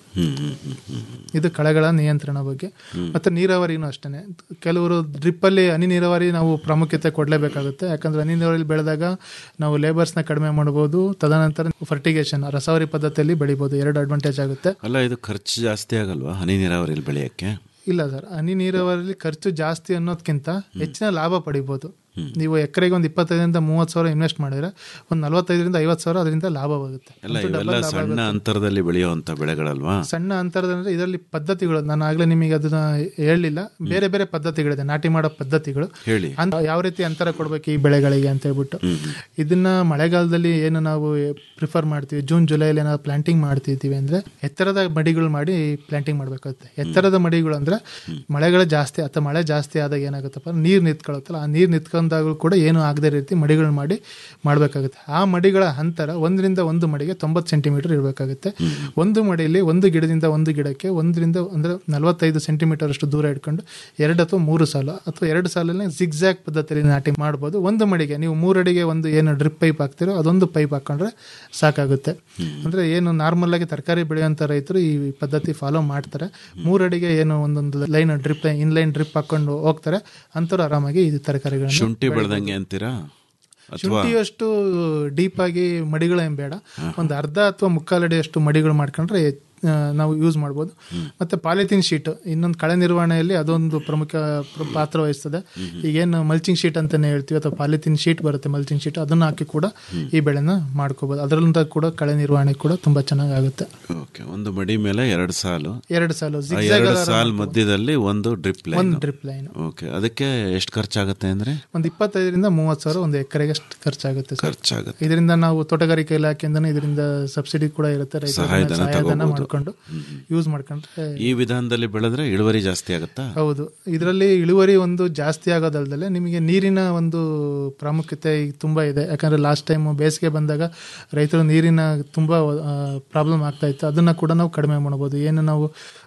ಇದು ಕಳೆಗಳ ನಿಯಂತ್ರಣ ಬಗ್ಗೆ ಮತ್ತು ನೀರಾವರಿನೂ ಅಷ್ಟೇ ಕೆಲವರು ಡ್ರಿಪ್ಪಲ್ಲಿ ಹನಿ ನೀರಾವರಿ ನಾವು ಪ್ರಾಮುಖ್ಯತೆ ಕೊಡಲೇಬೇಕಾಗುತ್ತೆ ಯಾಕಂದ್ರೆ ಹನಿ ನೀರಾವರಿ ಬೆಳೆದಾಗ ನಾವು ಲೇಬರ್ಸ್ನ ಕಡಿಮೆ ಮಾಡ್ಬೋದು ತದನಂತರ ಫರ್ಟಿಗೇಷನ್ ರಸವರಿ ಪದ್ಧತಿಯಲ್ಲಿ ಬೆಳಿಬೋದು ಎರಡು ಅಡ್ವಾಂಟೇಜ್ ಆಗುತ್ತೆ ಅಲ್ಲ ಇದು ಖರ್ಚು ಜಾಸ್ತಿ ಆಗಲ್ವಾ ಹನಿ ನೀರಾವರಿಯಲ್ಲಿ ಬೆಳೆಯಕ್ಕೆ ಇಲ್ಲ ಸರ್ ಹನಿ ನೀರಾವರಿಯಲ್ಲಿ ಖರ್ಚು ಜಾಸ್ತಿ ಅನ್ನೋದಕ್ಕಿಂತ ಹೆಚ್ಚಿನ ಲಾಭ ಪಡಿಬೋದು ನೀವು ಎಕರೆಗೆ ಒಂದು ಇಪ್ಪತ್ತೈದರಿಂದ ಮೂವತ್ತು ಸಾವಿರ ಇನ್ವೆಸ್ಟ್ ಮಾಡಿದ್ರೆ ಒಂದು ನಲವತ್ತೈದರಿಂದ ಐವತ್ತು ಸಾವಿರ ಅದರಿಂದ ಲಾಭವಾಗುತ್ತೆ ಅಲ್ಲ ಅಂತೂ ಇವೆಲ್ಲ double ಲಾಭ ಸಣ್ಣ ಆಗುತ್ತೆ. ಅಂತರದಲ್ಲಿ ಬೆಳೆಯುವಂತ ಬೆಳೆಗಳಲ್ವಾ ಸಣ್ಣ ಅಂತರದಂದ್ರೆ ಇದರಲ್ಲಿ ಪದ್ಧತಿಗಳು ನಾನು ಆಗ್ಲೇ ನಿಮಗೆ ಅದನ್ನ ಹೇಳಲಿಲ್ಲ ಬೇರೆ ಬೇರೆ ಪದ್ಧತಿಗಳಿದೆ ನಾಟಿ ಮಾಡೋ ಪದ್ಧತಿಗಳು ಹೇಳಿ ಅಂತ ಯಾವ ರೀತಿ ಅಂತರ ಕೊಡಬೇಕು ಈ ಬೆಳೆಗಳಿಗೆ ಅಂತ ಹೇಳ್ಬಿಟ್ಟು ಇದನ್ನ ಮಳೆಗಾಲದಲ್ಲಿ ಏನು ನಾವು ಪ್ರಿಫರ್ ಮಾಡ್ತೀವಿ ಜೂನ್ ಜುಲೈಲಿ ಏನಾದ್ರು ಪ್ಲಾಂಟಿಂಗ್ ಮಾಡ್ತಿದ್ದೀವಿ ಅಂದ್ರೆ ಎತ್ತರದ ಮಡಿಗಳು ಮಾಡಿ ಪ್ಲಾಂಟಿಂಗ್ ಮಾಡ್ಬೇಕಾಗುತ್ತೆ ಎತ್ತರದ ಮಡಿಗಳು ಅಂದ್ರೆ ಮಳೆಗಳು ಜಾಸ್ತಿ ಅಥವಾ ಮಳೆ ಜಾಸ್ತಿ ಆದಾಗ ಏನಾಗುತ್ತಪ್ಪ ನೀರು ನಿಂತ್ಕೊಳುತ್ತಲ್ಲ ಆ ನೀರು ನಿಂತ್ಕೊಂಡಾಗಲೂ ಕೂಡ ಏನು ಆಗದೆ ರೀತಿ ಮಡಿಗಳು ಮಾಡಿ ಮಾಡಬೇಕಾಗುತ್ತೆ ಆ ಮಡಿಗಳ ಅಂತರ ಒಂದರಿಂದ ಒಂದು ಮಡಿಗೆ ತೊಂಬತ್ತು ಸೆಂಟಿಮೀಟರ್ ಇರಬೇಕಾಗುತ್ತೆ ಒಂದು ಮಡಿಯಲ್ಲಿ ಒಂದು ಗಿಡದಿಂದ ಒಂದು ಗಿಡಕ್ಕೆ ಒಂದರಿಂದ ಅಂದ್ರೆ ನಲವತ್ತೈದು ಸೆಂಟಿಮೀಟರ್ ಅಷ್ಟು ದೂರ ಇಟ್ಕೊಂಡು ಎರಡು ಅಥವಾ ಮೂರು ಸಾಲು ಅಥವಾ ಎರಡು ಸಾಲಲ್ಲಿ ಜಿಗ್ಜಾಗ್ ಪದ್ಧತಿಯಲ್ಲಿ ನಾಟಿ ಮಾಡ್ಬೋದು ಒಂದು ಮಡಿಗೆ ನೀವು ಮೂರಡಿಗೆ ಒಂದು ಏನು ಡ್ರಿಪ್ ಪೈಪ್ ಹಾಕ್ತಿರೋ ಅದೊಂದು ಪೈಪ್ ಹಾಕೊಂಡ್ರೆ ಸಾಕಾಗುತ್ತೆ ಅಂದ್ರೆ ಏನು ನಾರ್ಮಲ್ ಆಗಿ ತರಕಾರಿ ಬೆಳೆಯುವಂತ ರೈತರು ಈ ಪದ್ಧತಿ ಫಾಲೋ ಮಾಡ್ತಾರೆ ಮೂರಡಿಗೆ ಏನು ಒಂದೊಂದು ಲೈನ್ ಡ್ರಿಪ್ ಇನ್ಲೈನ್ ಡ್ರಿಪ್ ಹಾಕೊಂಡು ಹೋಗ್ತಾರೆ ಅಂಥವ್ರು ಆರಾಮಾಗಿ ಈ ತರಕಾರಿಗಳನ್ನ ಶುಂಠಿ ಬೆಳೆದಂಗೆ ಅಂತೀರಾ ಅಥವಾ ಶುಂಠಿಯಷ್ಟು ಡೀಪ್ ಆಗಿ ಮಡಿಗಳೇನು ಬೇಡ ಒಂದು ಅರ್ಧ ಅಥವಾ ಮುಕ್ಕಾಲಡಿ ಅಷ್ಟು ಮಡಿಗಳು ಮಾಡ್ಕೊಂಡ್ರೆ ಆ, ನಾವು ಯೂಸ್ ಮಾಡ್ಬೋದು ಮತ್ತೆ ಪಾಲಿಥಿನ್ ಶೀಟ್ ಇನ್ನೊಂದು ಕಳೆ ನಿರ್ವಹಣೆಯಲ್ಲಿ ಅದೊಂದು ಪ್ರಮುಖ ಪ್ರ- ಪಾತ್ರ ವಹಿಸ್ತದೆ ಈಗೇನು ಮಲ್ಚಿಂಗ್ ಶೀಟ್ ಅಂತಾನೆ ಹೇಳ್ತೀವಿ ಅಥವಾ ಪಾಲಿಥಿನ್ ಶೀಟ್ ಬರುತ್ತೆ ಮಲ್ಚಿಂಗ್ ಶೀಟ್ ಅದನ್ನ ಹಾಕಿ ಕೂಡ ಈ ಬೆಳೆನ ಮಾಡ್ಕೋಬಹುದು ಅದರಿಂದ ಕೂಡ ಕಳೆ ನಿರ್ವಹಣೆ ಕೂಡ ತುಂಬಾ ಚೆನ್ನಾಗಿ ಆಗುತ್ತೆ ಓಕೆ ಒಂದು ಮಡಿ ಮೇಲೆ ಎರಡು ಸಾಲು ಎರಡು ಸಾಲು ಆ zigzag ಎರಡು ಅಲಾರ ಸಾಲ್ ಮಾಡ್ಬೋದು. ಮಧ್ಯದಲ್ಲಿ ಒಂದು ಡ್ರಿಪ್ ಲೈನ್ ಒಂದು ಡ್ರಿಪ್ ಲೈನ್ ಓಕೆ ಅದಕ್ಕೆ ಎಷ್ಟು ಖರ್ಚಾಗುತ್ತೆ ಅಂದ್ರೆ ಒಂದು ಇಪ್ಪತ್ತೈದರಿಂದ ಮೂವತ್ತು ಸಾವಿರ ಒಂದು ಎಕರೆಗೆ ಅಷ್ಟು ಖರ್ಚಾಗುತ್ತೆ ಸರ್ ಖರ್ಚಾಗುತ್ತೆ ಇದರಿಂದ ನಾವು ತೋಟಗಾರಿಕೆ ಇಲಾಖೆಯಿಂದನೇ ಇದರಿಂದ ಸಬ್ಸಿಡಿ ಕೂಡ ಇರುತ್ತೆ ರೈತರಿಗೆ ಸಹಾಯಧನ ಸಹಾಯಧನ ತಗೋಬಹುದು. ಮಾಡ್ಕೊಂಡು ಯೂಸ್ ಮಾಡ್ಕೊಂಡ್ರೆ ಈ ವಿಧಾನದಲ್ಲಿ ಬೆಳೆದ್ರೆ ಇಳುವರಿ ಜಾಸ್ತಿ ಆಗುತ್ತಾ ಹೌದು ಇದರಲ್ಲಿ ಇಳುವರಿ ಒಂದು ಜಾಸ್ತಿ ಆಗೋದಲ್ದಲೆ ನಿಮಗೆ ನೀರಿನ ಒಂದು ಪ್ರಾಮುಖ್ಯತೆ ಈಗ ತುಂಬಾ ಇದೆ ಯಾಕಂದ್ರೆ ಲಾಸ್ಟ್ ಟೈಮ್ ಬೇಸಿಗೆ ಬಂದಾಗ ರೈತರು ನೀರಿನ ತುಂಬಾ ಪ್ರಾಬ್ಲಮ್ ಆಗ್ತಾ ಇತ್ತು ಅದನ್ನ ಕೂಡ ನಾವು ಕಡಿಮೆ ಮಾಡ್ಬೋದು ಏನು ನಾವು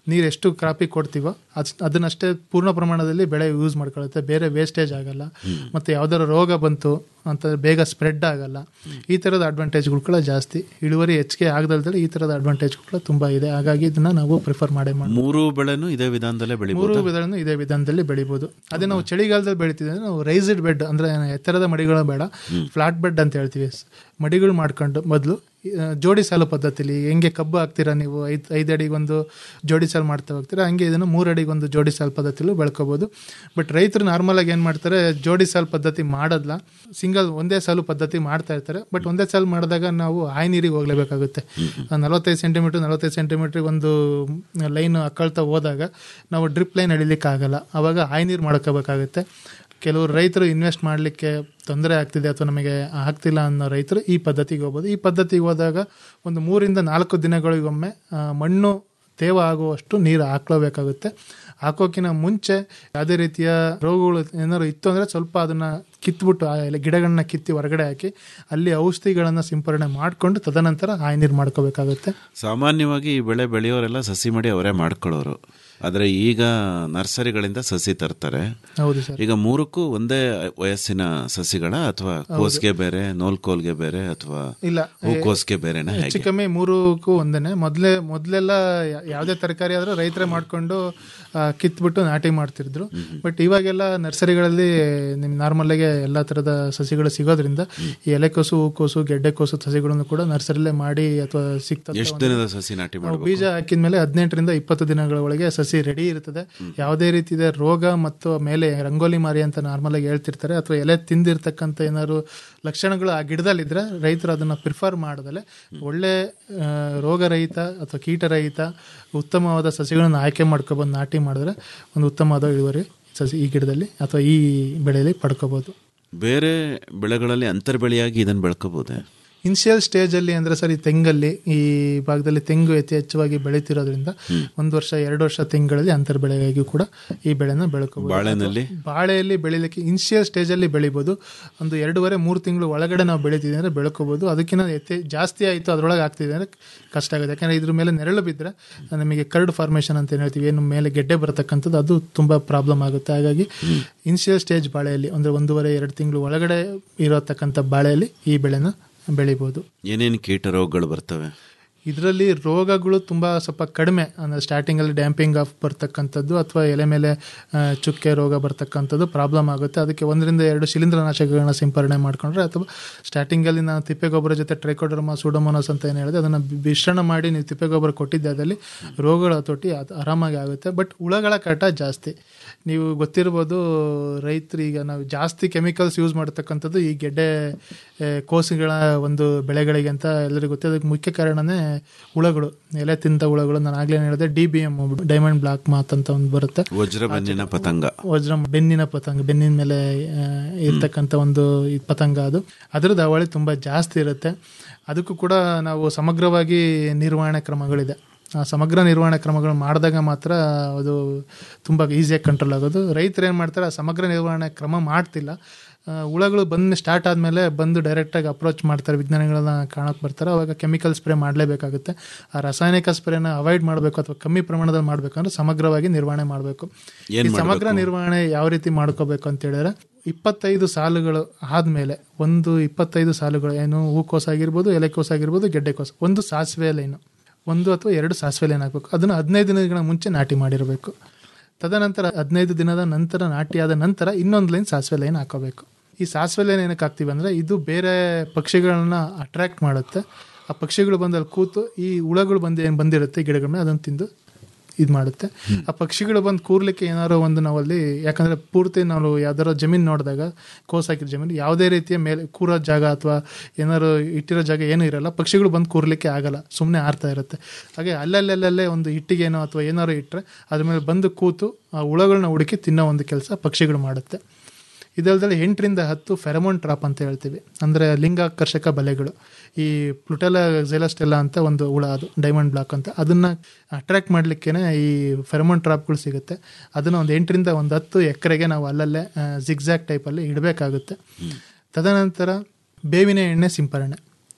ನೀರು ಎಷ್ಟು ಕ್ರಾಪಿಗೆ ಕೊಡ್ತೀವೋ ಅದ್ ಅದನ್ನಷ್ಟೇ ಪೂರ್ಣ ಪ್ರಮಾಣದಲ್ಲಿ ಬೆಳೆ ಯೂಸ್ ಮಾಡ್ಕೊಳ್ಳುತ್ತೆ ಬೇರೆ ವೇಸ್ಟೇಜ್ ಆಗಲ್ಲ ಮತ್ತು ಯಾವ್ದಾದ್ರು ರೋಗ ಬಂತು ಅಂತಂದ್ರೆ ಬೇಗ ಸ್ಪ್ರೆಡ್ ಆಗಲ್ಲ ಈ ಥರದ ಅಡ್ವಾಂಟೇಜ್ಗಳು ಕೂಡ ಜಾಸ್ತಿ ಇಳುವರಿ ಹೆಚ್ಚಿಗೆ ಆಗದಲ್ದಲ್ಲಿ ಈ ಥರದ ಅಡ್ವಾಂಟೇಜ್ಗಳು ಕೂಡ ತುಂಬ ಇದೆ ಹಾಗಾಗಿ ಇದನ್ನ ನಾವು ಪ್ರಿಫರ್ ಮಾಡೇ ಮಾಡಿ ಮೂರು ಬೆಳೆನೂ ಇದೇ ವಿಧಾನದಲ್ಲೇ ಮೂರು ಬೆಳಿಬೋದು ವಿಧಗಳನ್ನು ಇದೇ ವಿಧಾನದಲ್ಲಿ ಬೆಳಿಬೋದು ಅದೇ ನಾವು ಚಳಿಗಾಲದಲ್ಲಿ ಬೆಳಿತೀವಿ ಅಂದ್ರೆ ನಾವು ರೈಸ್ಡ್ ಬೆಡ್ ಅಂದ್ರೆ ಎತ್ತರದ ಮಡಿಗಳು ಬೇಡ ಫ್ಲಾಟ್ ಬೆಡ್ ಅಂತ ಹೇಳ್ತೀವಿ ಸ್- ಮಡಿಗಳು ಮಾಡ್ಕೊಂಡು ಮೊದಲು ಜೋಡಿ ಸಾಲು ಪದ್ಧತಿಲಿ ಹೆಂಗೆ ಕಬ್ಬು ಹಾಕ್ತೀರಾ ನೀವು ಐದು ಐದು ಅಡಿಗೆ ಒಂದು ಜೋಡಿ ಸಾಲು ಮಾಡ್ತಾ ಹೋಗ್ತೀರಾ ಹಂಗೆ ಇದನ್ನು ಮೂರು ಅಡಿಗೆ ಒಂದು ಜೋಡಿ ಸಾಲು ಪದ್ಧತಿಲೂ ಬೆಳ್ಕೋಬೋದು ಬಟ್ ರೈತರು ನಾರ್ಮಲ್ ಆಗಿ ಏನು ಮಾಡ್ತಾರೆ ಜೋಡಿ ಸಾಲು ಪದ್ಧತಿ ಮಾಡೋದ್ಲ ಸಿಂಗಲ್ ಒಂದೇ ಸಾಲು ಪದ್ಧತಿ ಮಾಡ್ತಾ ಇರ್ತಾರೆ ಬಟ್ ಒಂದೇ ಸಾಲು ಮಾಡಿದಾಗ ನಾವು ಹಾಯಿ ನೀರಿಗೆ ಹೋಗ್ಲೇಬೇಕಾಗುತ್ತೆ ನಲವತ್ತೈದು ಸೆಂಟಿಮೀಟರ್ ನಲವತ್ತೈದು ಸೆಂಟಿಮೀಟ್ರಿಗೆ ಒಂದು ಲೈನ್ ಅಕ್ಕಳ್ತಾ ಹೋದಾಗ ನಾವು ಡ್ರಿಪ್ ಲೈನ್ ಎಳಿಲಿಕ್ಕೆ ಆಗಲ್ಲ ಅವಾಗ ಹಾಯಿ ನೀರು ಮಾಡ್ಕೋಬೇಕಾಗುತ್ತೆ ಕೆಲವರು ರೈತರು ಇನ್ವೆಸ್ಟ್ ಮಾಡಲಿಕ್ಕೆ ತೊಂದರೆ ಆಗ್ತಿದೆ ಅಥವಾ ನಮಗೆ ಆಗ್ತಿಲ್ಲ ಅನ್ನೋ ರೈತರು ಈ ಪದ್ಧತಿಗೆ ಹೋಗ್ಬೋದು ಈ ಪದ್ಧತಿಗೆ ಹೋದಾಗ ಒಂದು ಮೂರಿಂದ ನಾಲ್ಕು ದಿನಗಳಿಗೊಮ್ಮೆ ಆ, ಮಣ್ಣು ತೇವ ಆಗುವಷ್ಟು ನೀರು ಹಾಕ್ಲೇಬೇಕಾಗುತ್ತೆ ಹಾಕೋಕ್ಕಿಂತ ಮುಂಚೆ ಯಾವುದೇ ರೀತಿಯ ರೋಗಗಳು ಏನಾದ್ರು ಇತ್ತು ಅಂದರೆ ಸ್ವಲ್ಪ ಅದನ್ನು ಕಿತ್ಬಿಟ್ಟು ಆ ಎಲೆ ಗಿಡಗಳನ್ನ ಕಿತ್ತಿ ಹೊರಗಡೆ ಹಾಕಿ ಅಲ್ಲಿ ಔಷಧಿಗಳನ್ನು ಸಿಂಪರಣೆ ಮಾಡಿಕೊಂಡು ತದನಂತರ ಹಾಯಿ ನೀರು ಮಾಡ್ಕೋಬೇಕಾಗುತ್ತೆ ಸಾಮಾನ್ಯವಾಗಿ ಈ ಬೆಳೆ ಬೆಳೆಯೋರೆಲ್ಲ ಸಸಿ ಮಾಡಿ ಅವರೇ ಮಾಡ್ಕೊಳ್ಳೋರು ಆದರೆ ಈಗ ನರ್ಸರಿಗಳಿಂದ ಸಸಿ ತರ್ತಾರೆ ಹೌದು ಸರ್ ಈಗ ಮೂರಕ್ಕೂ ಒಂದೇ ವಯಸ್ಸಿನ ಸಸಿಗಳ ಅಥವಾ ಕೋಸ್ಗೆ ಬೇರೆ ನೋಲ್ಕೋಲ್ಗೆ ಬೇರೆ ಅಥವಾ ಇಲ್ಲ ಹೂಕೋಸ್ಗೆ ಬೇರೆನಾ ಹೆಚ್ಚು ಹೇಗೆ ಕಮ್ಮಿ ಮೂರಕ್ಕೂ ಒಂದೇನೆ ಮೊದಲೇ ಮೊದಲೆಲ್ಲ ಯಾವುದೇ ತರಕಾರಿ ಆದ್ರೆ ರೈತರೇ ಮಾಡ್ಕೊಂಡು ಆ, ಕಿತ್ಬಿಟ್ಟು ನಾಟಿ ಮಾಡ್ತಿದ್ರು ಬಟ್ ಇವಾಗೆಲ್ಲ ನರ್ಸರಿಗಳಲ್ಲಿ ನಿಮ್ ನಾರ್ಮಲ್ ಆಗಿ ಎಲ್ಲಾ ತರದ ಸಸಿಗಳು ಸಿಗೋದ್ರಿಂದ ಈ ಎಲೆಕೋಸು ಹೂಕೋಸು ಗೆಡ್ಡೆಕೋಸು ಸಸಿಗಳನ್ನು ಕೂಡ ನರ್ಸರಿಲೇ ಮಾಡಿ ಅಥವಾ ಸಿಗ್ತದೆ ಎಷ್ಟು ದಿನದ ಸಸಿ ನಾಟಿ ನಾವು ಮಾಡಬೇಕು ಬೀಜ ಹಾಕಿದ್ಮೇಲೆ ಹದಿನೆಂಟರಿಂದ ಇಪ್ಪತ್ತು ದಿನಗಳ ಒಳಗೆ ಸಸಿ ರೆಡಿ ಇರ್ತದೆ ಯಾವುದೇ ರೀತಿಯ ರೋಗ ಮತ್ತು ಮೇಲೆ ರಂಗೋಲಿ ಮಾರಿ ಅಂತ ನಾರ್ಮಲ್ ಆಗಿ ಹೇಳ್ತಿರ್ತಾರೆ ಅಥವಾ ಎಲೆ ತಿಂದಿರ್ತಕ್ಕಂಥ ಏನಾದ್ರು ಲಕ್ಷಣಗಳು ಆ ಗಿಡದಲ್ಲಿದ್ರೆ ರೈತರು ಅದನ್ನ ಪ್ರಿಫರ್ ಮಾಡದಲೆ ಒಳ್ಳೆ ಆ, ರೋಗರಹಿತ ಅಥವಾ ಕೀಟರಹಿತ ಉತ್ತಮವಾದ ಸಸಿಗಳನ್ನು ಆಯ್ಕೆ ಮಾಡ್ಕೊಬಂದು ನಾಟಿ ಮಾಡಿದ್ರೆ ಒಂದು ಉತ್ತಮವಾದ ಇಳುವರಿ ಸಸಿ ಈ ಗಿಡದಲ್ಲಿ ಅಥವಾ ಈ ಬೆಳೆಯಲ್ಲಿ ಪಡ್ಕೋಬಹುದು ಬೇರೆ ಬೆಳೆಗಳಲ್ಲಿ ಅಂತರ್ಬೆಳೆಯಾಗಿ ಇದನ್ನು ಬೆಳ್ಕೋಬೋದೆ ಇನಿಷಿಯಲ್ ಸ್ಟೇಜ್ ಅಲ್ಲಿ ಅಂದ್ರೆ ಸರ್ ಈ ತೆಂಗಲ್ಲಿ ಈ ಭಾಗದಲ್ಲಿ ತೆಂಗು ಅತಿ ಹೆಚ್ಚವಾಗಿ ಬೆಳೀತಿರೋದ್ರಿಂದ ಒಂದು ವರ್ಷ ಎರಡು ವರ್ಷ ತೆಂಗುಗಳಲ್ಲಿ ಅಂತರ್ ಬೆಳೆಯಾಗಿ ಕೂಡ ಈ ಬೆಳೆನ ಬೆಳ್ಕೋಬಹುದು ಬಾಳೆನಲ್ಲಿ? ಅಥವಾ ಬಾಳೆಯಲ್ಲಿ ಬೆಳಿಲಿಕ್ಕೆ ಇನಿಷಿಯಲ್ ಸ್ಟೇಜ್ ಅಲ್ಲಿ ಬೆಳಿಬೋದು ಒಂದು ಎರಡೂವರೆ ಮೂರು ತಿಂಗಳು ಒಳಗಡೆ ನಾವು ಬೆಳಿತಿದ್ವಿ ಅಂದ್ರೆ ಬೆಳ್ಕೋಬಹುದು ಅದಕ್ಕಿಂತ ಎತ್ತೆ ಜಾಸ್ತಿ ಆಯಿತು ಅದರೊಳಗೆ ಆಗ್ತಿದೆ ಅಂದ್ರೆ ಕಷ್ಟ ಆಗುತ್ತೆ ಯಾಕಂದ್ರೆ ಇದ್ರ ಮೇಲೆ ನೆರಳು ಬಿದ್ದರೆ ನಮಗೆ ಕರ್ಡ್ ಫಾರ್ಮೇಷನ್ ಅಂತ ಏನ್ ಹೇಳ್ತೀವಿ ಏನು ಮೇಲೆ ಗೆಡ್ಡೆ ಬರತಕ್ಕಂಥದ್ದು ಅದು ತುಂಬಾ ಪ್ರಾಬ್ಲಮ್ ಆಗುತ್ತೆ ಹಾಗಾಗಿ ಇನಿಷಿಯಲ್ ಸ್ಟೇಜ್ ಬಾಳೆಯಲ್ಲಿ ಅಂದ್ರೆ ಒಂದೂವರೆ ಎರಡು ತಿಂಗಳು ಒಳಗಡೆ ಇರತಕ್ಕಂಥ ಬಾಳೆಯಲ್ಲಿ ಈ ಬೆಳೆನ ಬೆಳಿಬೋದು ಏನೇನು ಕೀಟ ರೋಗಗಳು ಬರ್ತವೆ ಇದರಲ್ಲಿ ರೋಗಗಳು ತುಂಬ ಸ್ವಲ್ಪ ಕಡಿಮೆ ಅಂದರೆ ಸ್ಟಾರ್ಟಿಂಗಲ್ಲಿ ಡ್ಯಾಂಪಿಂಗ್ ಆಫ್ ಬರ್ತಕ್ಕಂಥದ್ದು ಅಥವಾ ಎಲೆ ಮೇಲೆ ಆ, ಚುಕ್ಕೆ ರೋಗ ಬರ್ತಕ್ಕಂಥದ್ದು ಪ್ರಾಬ್ಲಮ್ ಆಗುತ್ತೆ ಅದಕ್ಕೆ ಒಂದರಿಂದ ಎರಡು ಶಿಲೀಂಧ್ರನಾಶಕಗಳನ್ನ ಸಿಂಪರಣೆ ಮಾಡ್ಕೊಂಡ್ರೆ ಅಥವಾ ಸ್ಟಾರ್ಟಿಂಗಲ್ಲಿ ನಾನು ತಿಪ್ಪೆಗೊಬ್ಬರ ಜೊತೆ ಟ್ರೈಕೋಡರ್ಮಾ ಸೂಡೋಮೋನಸ್ ಅಂತ ಏನು ಹೇಳಿದೆ ಅದನ್ನು ಮಿಶ್ರಣ ಮಾಡಿ ನೀವು ತಿಪ್ಪೆಗೊಬ್ಬರ ಕೊಟ್ಟಿದ್ದೆ ಅದರಲ್ಲಿ ರೋಗಗಳ ಹತೋಟಿ ಅದು ಆರಾಮಾಗಿ ಆಗುತ್ತೆ ಬಟ್ ಹುಳಗಳ ಕಾಟ ಜಾಸ್ತಿ ನೀವು ಗೊತ್ತಿರ್ಬೋದು ರೈತರು ಈಗ ನಾವು ಜಾಸ್ತಿ ಕೆಮಿಕಲ್ಸ್ ಯೂಸ್ ಮಾಡ್ತಕ್ಕಂಥದ್ದು ಈ ಗೆಡ್ಡೆ ಆ, ಕೋಸುಗಳ ಒಂದು ಬೆಳೆಗಳಿಗೆ ಅಂತ ಎಲ್ಲರಿಗೂ ಗೊತ್ತಿದೆ ಅದಕ್ಕೆ ಮುಖ್ಯ ಕಾರಣನೇ ಹುಳಗಳು ಎಲೆ ತಿಂತ ಹುಳಗಳು ನಾನು ಆಗ್ಲೇ ಹೇಳಿದೆ D B M diamond black moth ಅಂತ ಒಂದು ಬರುತ್ತೆ ವಜ್ರ ಬೆನ್ನಿನ ಪತಂಗ ವಜ್ರ ಬೆನ್ನಿನ ಪತಂಗ ಬೆನ್ನಿನ ಮೇಲೆ ಆ, ಇರ್ತಕ್ಕಂಥ ಒಂದು ಈ ಪತಂಗ ಅದು ಅದರದ್ದು ಅವಳಿ ತುಂಬ ಜಾಸ್ತಿ ಇರುತ್ತೆ ಅದಕ್ಕೂ ಕೂಡ ನಾವು ಸಮಗ್ರವಾಗಿ ನಿರ್ವಹಣೆ ಕ್ರಮಗಳಿದೆ ಆ ಸಮಗ್ರ ನಿರ್ವಹಣೆ ಕ್ರಮಗಳು ಮಾಡಿದಾಗ ಮಾತ್ರ ಅದು ತುಂಬ ಈಸಿಯಾಗಿ ಕಂಟ್ರೋಲ್ ಆಗೋದು ರೈತರು ಏನು ಮಾಡ್ತಾರೆ ಆ ಸಮಗ್ರ ನಿರ್ವಹಣೆ ಕ್ರಮ ಮಾಡ್ತಿಲ್ಲ ಆ, ಹುಳಗಳು ಬಂದು ಸ್ಟಾರ್ಟ್ ಆದಮೇಲೆ ಬಂದು ಡೈರೆಕ್ಟಾಗಿ ಅಪ್ರೋಚ್ ಮಾಡ್ತಾರೆ ವಿಜ್ಞಾನಿಗಳನ್ನ ಕಾಣಕ್ಕೆ ಬರ್ತಾರೆ ಅವಾಗ ಕೆಮಿಕಲ್ ಸ್ಪ್ರೇ ಮಾಡಲೇಬೇಕಾಗುತ್ತೆ ಆ ರಾಸಾಯನಿಕ ಸ್ಪ್ರೇನ ಅವಾಯ್ಡ್ ಮಾಡಬೇಕು ಅಥವಾ ಕಮ್ಮಿ ಪ್ರಮಾಣದಲ್ಲಿ ಮಾಡಬೇಕಂದ್ರೆ ಸಮಗ್ರವಾಗಿ ನಿರ್ವಹಣೆ ಮಾಡಬೇಕು ಏನ್ ಈ ಸಮಗ್ರ ಮಾಡ್ಬೇಕು? ನಿರ್ವಹಣೆ ಯಾವ ರೀತಿ ಮಾಡ್ಕೋಬೇಕು ಅಂತ ಹೇಳಿದ್ರೆ ಇಪ್ಪತ್ತೈದು ಸಾಲುಗಳು ಆದಮೇಲೆ ಒಂದು ಇಪ್ಪತ್ತೈದು ಸಾಲುಗಳು ಏನು ಹೂಕೋಸ ಆಗಿರ್ಬೋದು ಎಲೆಕೋಸ ಆಗಿರ್ಬೋದು ಗೆಡ್ಡೆಕೋಸ ಒಂದು ಸಾಸಿವೆ ಲೈನು ಒಂದು ಅಥವಾ ಎರಡು ಸಾಸಿವೆ ಲೈನ್ ಹಾಕಬೇಕು ಅದನ್ನು ಹದಿನೈದು ದಿನಗಳ ಮುಂಚೆ ನಾಟಿ ಮಾಡಿರಬೇಕು ತದನಂತರ ಹದಿನೈದು ದಿನದ ನಂತರ ನಾಟಿ ಆದ ನಂತರ ಇನ್ನೊಂದು ಲೈನ್ ಸಾಸಿವೆ ಲೈನ್ ಹಾಕೋಬೇಕು ಈ ಸಾಸಿವೆ ಲೈನ್ ಏನಕ್ಕೆ ಹಾಕ್ತೀವಿ ಅಂದರೆ ಇದು ಬೇರೆ ಪಕ್ಷಿಗಳನ್ನ ಅಟ್ರಾಕ್ಟ್ ಮಾಡುತ್ತೆ ಆ ಪಕ್ಷಿಗಳು ಬಂದಲ್ಲಿ ಕೂತು ಈ ಹುಳಗಳು ಬಂದು ಏನು ಬಂದಿರುತ್ತೆ ಗಿಡಗಳ ಮೇಲೆ ಅದನ್ನು ತಿಂದು ಇದು ಮಾಡುತ್ತೆ ಆ ಪಕ್ಷಿಗಳು ಬಂದು ಕೂರ್ಲಿಕ್ಕೆ ಏನಾರೋ ಒಂದು ನಾವಲ್ಲಿ ಯಾಕಂದ್ರೆ ಪೂರ್ತಿ ನಾವು ಯಾವ್ದಾರೋ ಜಮೀನು ನೋಡಿದಾಗ ಕೋಸ್ ಹಾಕಿದ ಜಮೀನು ಯಾವುದೇ ರೀತಿಯ ಮೇಲೆ ಕೂರೋ ಜಾಗ ಅಥವಾ ಏನಾರು ಇಟ್ಟಿರೋ ಜಾಗ ಏನೂ ಇರಲ್ಲ ಪಕ್ಷಿಗಳು ಬಂದು ಕೂರ್ಲಿಕ್ಕೆ ಆಗಲ್ಲ ಸುಮ್ಮನೆ ಆರ್ತಾ ಇರುತ್ತೆ ಹಾಗೆ ಅಲ್ಲಲ್ಲಲ್ಲೇ ಒಂದು ಇಟ್ಟಿಗೆನೋ ಅಥವಾ ಏನಾರು ಇಟ್ಟರೆ ಅದ್ರ ಮೇಲೆ ಬಂದು ಕೂತು ಆ ಹುಳಗಳನ್ನ ಹುಡುಕಿ ತಿನ್ನೋ ಒಂದು ಕೆಲಸ ಪಕ್ಷಿಗಳು ಮಾಡುತ್ತೆ ಇದಲ್ದಲೆ ಎಂಟರಿಂದ ಹತ್ತು ಫೆರಮೋನ್ ಟ್ರಾಪ್ ಅಂತ ಹೇಳ್ತೀವಿ ಅಂದರೆ ಲಿಂಗಾಕರ್ಷಕ ಬಲೆಗಳು ಈ ಪ್ಲುಟೆಲ ಝೆಲಸ್ಟೆಲ್ಲ ಅಂತ ಒಂದು ಹುಳ ಅದು ಡೈಮಂಡ್ ಬ್ಲಾಕ್ ಅಂತ ಅದನ್ನು ಅಟ್ರಾಕ್ಟ್ ಮಾಡಲಿಕ್ಕೇ ಈ ಫೆರಮೋನ್ ಟ್ರಾಪ್ಗಳು ಸಿಗುತ್ತೆ ಅದನ್ನು ಒಂದು ಎಂಟರಿಂದ ಒಂದು ಹತ್ತು ಎಕರೆಗೆ ನಾವು ಅಲ್ಲಲ್ಲೇ ಜಿಗ್ಜ್ಯಾಕ್ ಟೈಪಲ್ಲಿ ಇಡಬೇಕಾಗುತ್ತೆ ತದನಂತರ ಬೇವಿನ ಎಣ್ಣೆ ಸಿಂಪರಣೆ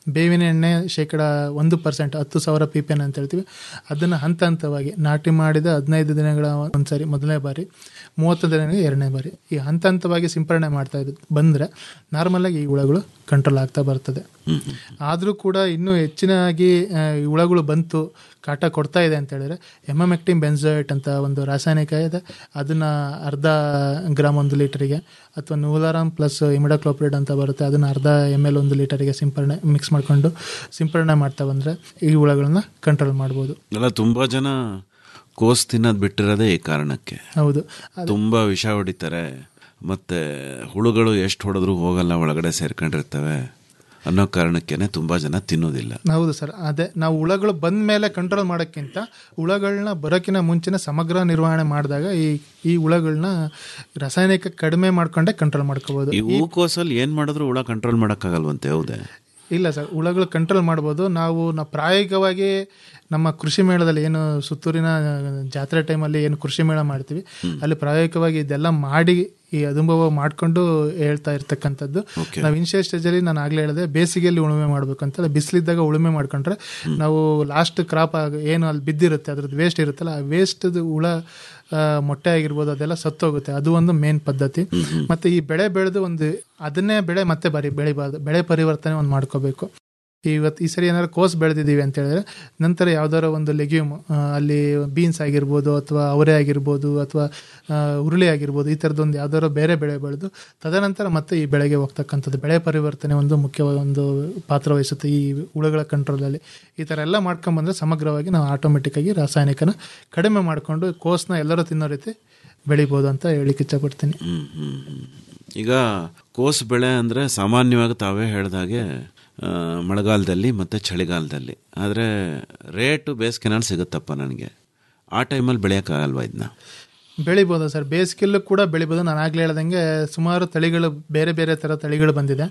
ಬೇವಿನ ಎಣ್ಣೆ ಶೇಕಡ ಒಂದು ಪರ್ಸೆಂಟ್ ಹತ್ತು ಸಾವಿರ ಪಿ ಪಿ ಎನ್ ಅಂತ ಹೇಳ್ತೀವಿ ಅದನ್ನು ಹಂತ ಹಂತವಾಗಿ ನಾಟಿ ಮಾಡಿದ ಹದಿನೈದು ದಿನಗಳ ಒಂದ್ಸರಿ ಮೊದಲನೇ ಬಾರಿ ಮೂವತ್ತು ದಿನಗಳಿಗೆ ಎರಡನೇ ಬಾರಿ ಈ ಹಂತ ಹಂತವಾಗಿ ಸಿಂಪರಣೆ ಮಾಡ್ತಾ ಇದ್ದು ಬಂದರೆ ನಾರ್ಮಲಾಗಿ ಈ ಹುಳಗಳು ಕಂಟ್ರೋಲ್ ಆಗ್ತಾ ಬರ್ತದೆ ಆದರೂ ಕೂಡ ಇನ್ನೂ ಹೆಚ್ಚಿನಾಗಿ ಆ, ಈ ಹುಳಗಳು ಬಂತು ಕಾಟ ಕೊಡ್ತಾ ಇದೆ ಅಂತ ಹೇಳಿದ್ರೆ ಎಮಮೆಕ್ಟಿನ್ ಬೆನ್ಸೋಯೇಟ್ ಅಂತ ಒಂದು ರಾಸಾಯನಿಕ ಇದೆ ಅದನ್ನು ಅರ್ಧ ಗ್ರಾಮ್ ಒಂದು ಲೀಟರಿಗೆ ಅಥವಾ ನೂಲಾರಾಮ್ ಪ್ಲಸ್ ಇಮಿಡಾಕ್ಲೋಪ್ರಿಡ್ ಅಂತ ಬರುತ್ತೆ ಅದನ್ನು ಅರ್ಧ ಎಮ್ ಎಲ್ ಒಂದು ಲೀಟರಿಗೆ ಸಿಂಪರಣೆ ಮಿಕ್ಸ್ ಮಾಡಿಕೊಂಡು ಸಿಂಪರಣೆ ಮಾಡ್ತಾ ಬಂದರೆ ಈ ಹುಳಗಳನ್ನ ಕಂಟ್ರೋಲ್ ಮಾಡ್ಬೋದು ಎಲ್ಲ ತುಂಬ ಜನ ಕೋಸ್ ತಿನ್ನೋದು ಬಿಟ್ಟಿರೋದೇ ಈ ಕಾರಣಕ್ಕೆ ಹೌದು ತುಂಬ ವಿಷ ಹೊಡಿತಾರೆ ಮತ್ತೆ ಹುಳುಗಳು ಎಷ್ಟು ಹೊಡೆದ್ರೂ ಹೋಗಲ್ಲ ಒಳಗಡೆ ಸೇರ್ಕೊಂಡಿರ್ತವೆ ಅನ್ನೋ ಕಾರಣಕ್ಕೇನೆ ತುಂಬ ಜನ ತಿನ್ನೋದಿಲ್ಲ ಹೌದು ಸರ್ ಅದೇ ನಾವು ಹುಳಗಳು ಬಂದ ಮೇಲೆ ಕಂಟ್ರೋಲ್ ಮಾಡೋಕ್ಕಿಂತ ಹುಳಗಳನ್ನ ಬರೋಕ್ಕಿಂತ ಮುಂಚೆನೇ ಸಮಗ್ರ ನಿರ್ವಹಣೆ ಮಾಡಿದಾಗ ಈ ಈ ಹುಳಗಳನ್ನ ರಾಸಾಯನಿಕ ಕಡಿಮೆ ಮಾಡ್ಕೊಂಡೇ ಕಂಟ್ರೋಲ್ ಮಾಡ್ಕೋಬೋದು ಈ ಹೂಕೋಸಲ್ಲಿ ಏನು ಮಾಡಿದ್ರು ಹುಳ ಕಂಟ್ರೋಲ್ ಮಾಡೋಕ್ಕಾಗಲ್ವಂತೆ ಹೌದೇ ಇಲ್ಲ ಸರ್ ಹುಳಗಳು ಕಂಟ್ರೋಲ್ ಮಾಡ್ಬೋದು ನಾವು ನಾವು ಪ್ರಾಯೋಗಿಕವಾಗಿ ನಮ್ಮ ಕೃಷಿ ಮೇಳದಲ್ಲಿ ಏನು ಸುತ್ತೂರಿನ ಜಾತ್ರೆ ಟೈಮಲ್ಲಿ ಏನು ಕೃಷಿ ಮೇಳ ಮಾಡ್ತೀವಿ ಅಲ್ಲಿ ಪ್ರಾಯೋಗಿಕವಾಗಿ ಇದೆಲ್ಲ ಮಾಡಿ ಈ ಅನುಭವ ಮಾಡ್ಕೊಂಡು ಹೇಳ್ತಾ ಇರ್ತಕ್ಕಂಥದ್ದು ನಾವು ಇನ್ಶಿಯಲ್ ಸ್ಟೇಜಲ್ಲಿ ನಾನು ಆಗಲೇ ಹೇಳಿದೆ ಬೇಸಿಗೆಯಲ್ಲಿ ಉಳುಮೆ ಮಾಡಬೇಕು ಅಂತ ಬಿಸಿಲಿದ್ದಾಗ ಉಳುಮೆ ಮಾಡ್ಕೊಂಡ್ರೆ ನಾವು ಲಾಸ್ಟ್ ಕ್ರಾಪ್ ಏನು ಅಲ್ಲಿ ಬಿದ್ದಿರುತ್ತೆ ಅದ್ರದ್ದು ವೇಸ್ಟ್ ಇರುತ್ತಲ್ಲ ಆ ವೇಸ್ಟ್ದು ಹುಳ ಆ, ಮೊಟ್ಟೆ ಆಗಿರ್ಬೋದು ಅದೆಲ್ಲ ಸತ್ತೋಗುತ್ತೆ ಅದು ಒಂದು ಮೇನ್ ಪದ್ಧತಿ ಮತ್ತೆ ಈ ಬೆಳೆ ಬೆಳೆದು ಒಂದು ಅದನ್ನೇ ಬೆಳೆ ಮತ್ತೆ ಬರಿ ಬೆಳಿಬಾರ್ದು ಬೆಳೆ ಪರಿವರ್ತನೆ ಒಂದು ಮಾಡ್ಕೋಬೇಕು ಇವತ್ತು ಈ ಸರಿ ಏನಾದ್ರು ಕೋಸ್ ಬೆಳೆದಿದ್ದೀವಿ ಅಂತ ಹೇಳಿದ್ರೆ ನಂತರ ಯಾವ್ದಾರ ಒಂದು ಲೆಗ್ಯೂಮ್ ಅಲ್ಲಿ ಬೀನ್ಸ್ ಆಗಿರ್ಬೋದು ಅಥವಾ ಅವರೆ ಆಗಿರ್ಬೋದು ಅಥವಾ ಆ, ಹುರುಳಿ ಆಗಿರ್ಬೋದು ಈ ಥರದ್ದೊಂದು ಯಾವ್ದಾದ್ರು ಬೇರೆ ಬೆಳೆ ಬೆಳೆದು ತದನಂತರ ಮತ್ತೆ ಈ ಬೆಳೆಗೆ ಹೋಗ್ತಕ್ಕಂಥದ್ದು ಬೆಳೆ ಪರಿವರ್ತನೆ ಒಂದು ಮುಖ್ಯವಾದ ಒಂದು ಪಾತ್ರ ವಹಿಸುತ್ತೆ ಈ ಹುಳುಗಳ ಕಂಟ್ರೋಲಲ್ಲಿ ಈ ಥರ ಎಲ್ಲ ಮಾಡ್ಕೊಂಬಂದ್ರೆ ಸಮಗ್ರವಾಗಿ ನಾವು ಆಟೋಮೆಟಿಕ್ಕಾಗಿ ರಾಸಾಯನಿಕನ ಕಡಿಮೆ ಮಾಡಿಕೊಂಡು ಕೋಸ್ನ ಎಲ್ಲರೂ ತಿನ್ನೋ ರೀತಿ ಬೆಳಿಬೋದು ಅಂತ ಹೇಳಿಕ್ಕೆ ಇಷ್ಟಪಡ್ತೀನಿ ಹ್ಮ್, ಹ್ಮ್, ಹ್ಮ್. ಈಗ ಕೋಸ್ ಬೆಳೆ ಅಂದರೆ ಸಾಮಾನ್ಯವಾಗಿ ತಾವೇ ಹೇಳ್ದಾಗೆ ಆ, ಮಳೆಗಾಲದಲ್ಲಿ ಮತ್ತು ಚಳಿಗಾಲದಲ್ಲಿ ಆದರೆ ರೇಟು ಬೇಸಿಗೆನಲ್ಲಿ ಸಿಗುತ್ತಪ್ಪ ನನಗೆ ಆ ಟೈಮಲ್ಲಿ ಬೆಳೆಯೋಕ್ಕಾಗಲ್ವಾ ಇದನ್ನ ಬೆಳಿಬೋದು ಸರ್ ಬೇಸಿಗೆಲ್ಲೂ ಕೂಡ ಬೆಳಿಬೋದು ನಾನು ಆಗ್ಲೇ ಹೇಳ್ದಂಗೆ ಸುಮಾರು ತಳಿಗಳು ಬೇರೆ ಬೇರೆ ಥರ ತಳಿಗಳು ಬಂದಿದೆ